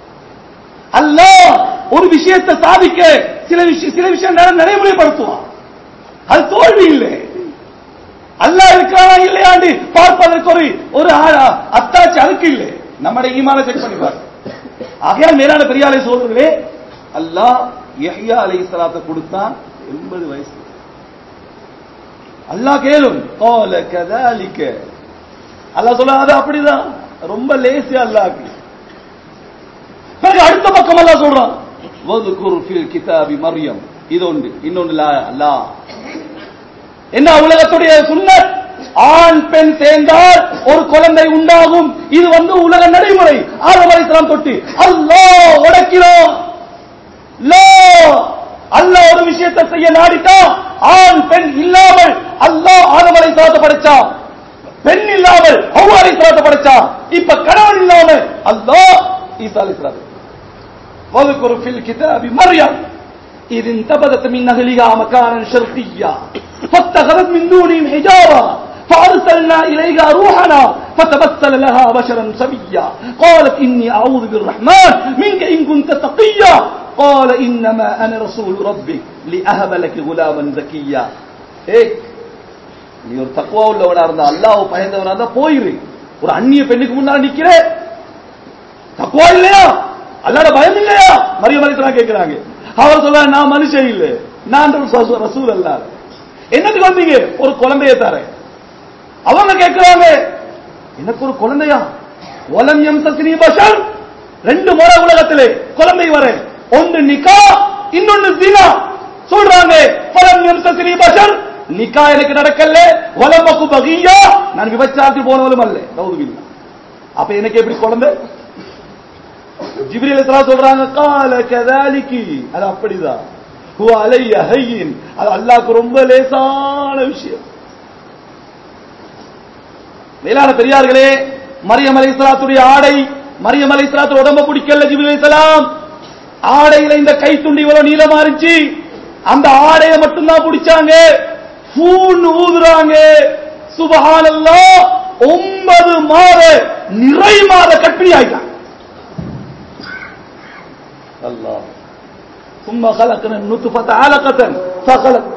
B: அல்லாஹ் ஒரு விஷயத்தை சாதிக்க சில விஷயம் சில விஷயம் நட- நடைமுறைப்படுத்துவான் அது தோல்வி இல்லை அல்லாஹ் இருக்கிறானா இல்லையாண்டு பார்ப்பதற்கு ஒரு ஒரு ஆ- அத்தாட்சி அதுக்கு இல்லை நம்முடைய ஈமான செக் பண்ணி பாரு ஆகையால் மேலான பெரியாலை சோதர்களே அல்லாஹ் யஹ்யா அலைஹிஸ்ஸலாத்தை கொடுத்தான் எண்பது வயசு அல்லாஹ் கேளும் கால கதாலிக்க அல்லாஹ் சொல்ல அது அப்படிதான் ரொம்ப லேசி அல்லாஹ்க்கு பிறகு அடுத்த பக்கம் அல்லாஹ் சொல்றான் வதுகுர் ஃபில் கிதாபி மர்யம் இது ஒன்று இன்னொன்று லா லா என்ன உலகத்துடைய சுன்னத் ஆண் பெண் சேர்ந்தால் ஒரு குழந்தை உண்டாகும் இது வந்து உலக நடைமுறை ஆதம் அலைஹிஸ்ஸலாம் தொட்டு அல்லாஹ் உடைக்கிறோம் லா அல்லாஹ் ஒரு விஷயத்தை செய்ய நாடிட்டான் ஆண் பெண் இல்லாமல் அல்லாஹ் ஆதம் அலைஹிஸ்ஸலாத்தை படைச்சான் பெண் இல்லாமல் ஹவ்வா அலைஹிஸ்ஸலாத்தை படைச்சான் இப்ப கணவன் இல்லாமல் அல்லாஹ் ஈசா அலைஹிஸ்ஸலாம் واذكر في الكتاب مريم إذ انتبذت من أهلها مكانا شرقيا فاتخذت من دونهم حجابا فأرسلنا إليها روحنا فتمثل لها بشرا سويا قالت إني أعوذ بالرحمن منك إن كنت تقيا قال إنما أنا رسول ربك لأهب لك غلاما زكيا إيه நீ ஒரு தக்குவா உள்ளவனா இருந்தா அல்லாஹ் பயந்தவனா இருந்தா போயிரு ஒரு அந்நிய பெண்ணுக்கு முன்னாடி நிக்கிற தக்குவா இல்லையா அல்லாட பயம் இல்லையா மரியம் அலிஸ்லாம் கேட்கிறாங்க அவர் சொல்ல நான் மனுஷன் இல்ல நான் ரசூ- ரசூல் அல்ல என்னத்துக்கு வந்தீங்க ஒரு குழந்தைய தரேன் அவங்க கேட்கிறாங்க எனக்கு ஒரு குழந்தையா ஒலம் எம் சசினி பஷர் ரெண்டு முறை உலகத்திலே குழந்தை வர ஒன்று நிக்கா இன்னொன்னு தினா சொல்றாங்க ஒலம் எம் சசினி பஷர் நிக்கா எனக்கு நடக்கல ஒலம்பக்கு பகியா நான் விபச்சாரத்தில் போனவளும் அல்ல ரவுதுவில்லா அப்ப எனக்கு எப்படி குழந்தை ஜிப்ரீல் இஸ்லாம் சொல்றாங்க கால கதாலிக்கி அது அப்படிதான் ஹுவ அலைய ஹையின் அது அல்லாஹ்க்கு ரொம்ப லேசான விஷயம் மேலான பெரியார்களே மரியம் அலைஹிஸ்ஸலாத்துடைய ஆடை மரியம் அலைஹிஸ்ஸலாத்து உடம்ப பிடிக்கல ஜிப்ரீல் அலைஹிஸ்ஸலாம் ஆடையில இந்த கை துண்டு இவ்வளவு நீளமா இருந்துச்சு அந்த ஆடைய மட்டும்தான் பிடிச்சாங்க பூன் ஊதுறாங்க சுபஹானல்லாஹ் ஒன்பது மாத நிறை மாத கற்பிணி ஆயிட்டாங்க الله ثم خلقنا النطفة علقة فخلق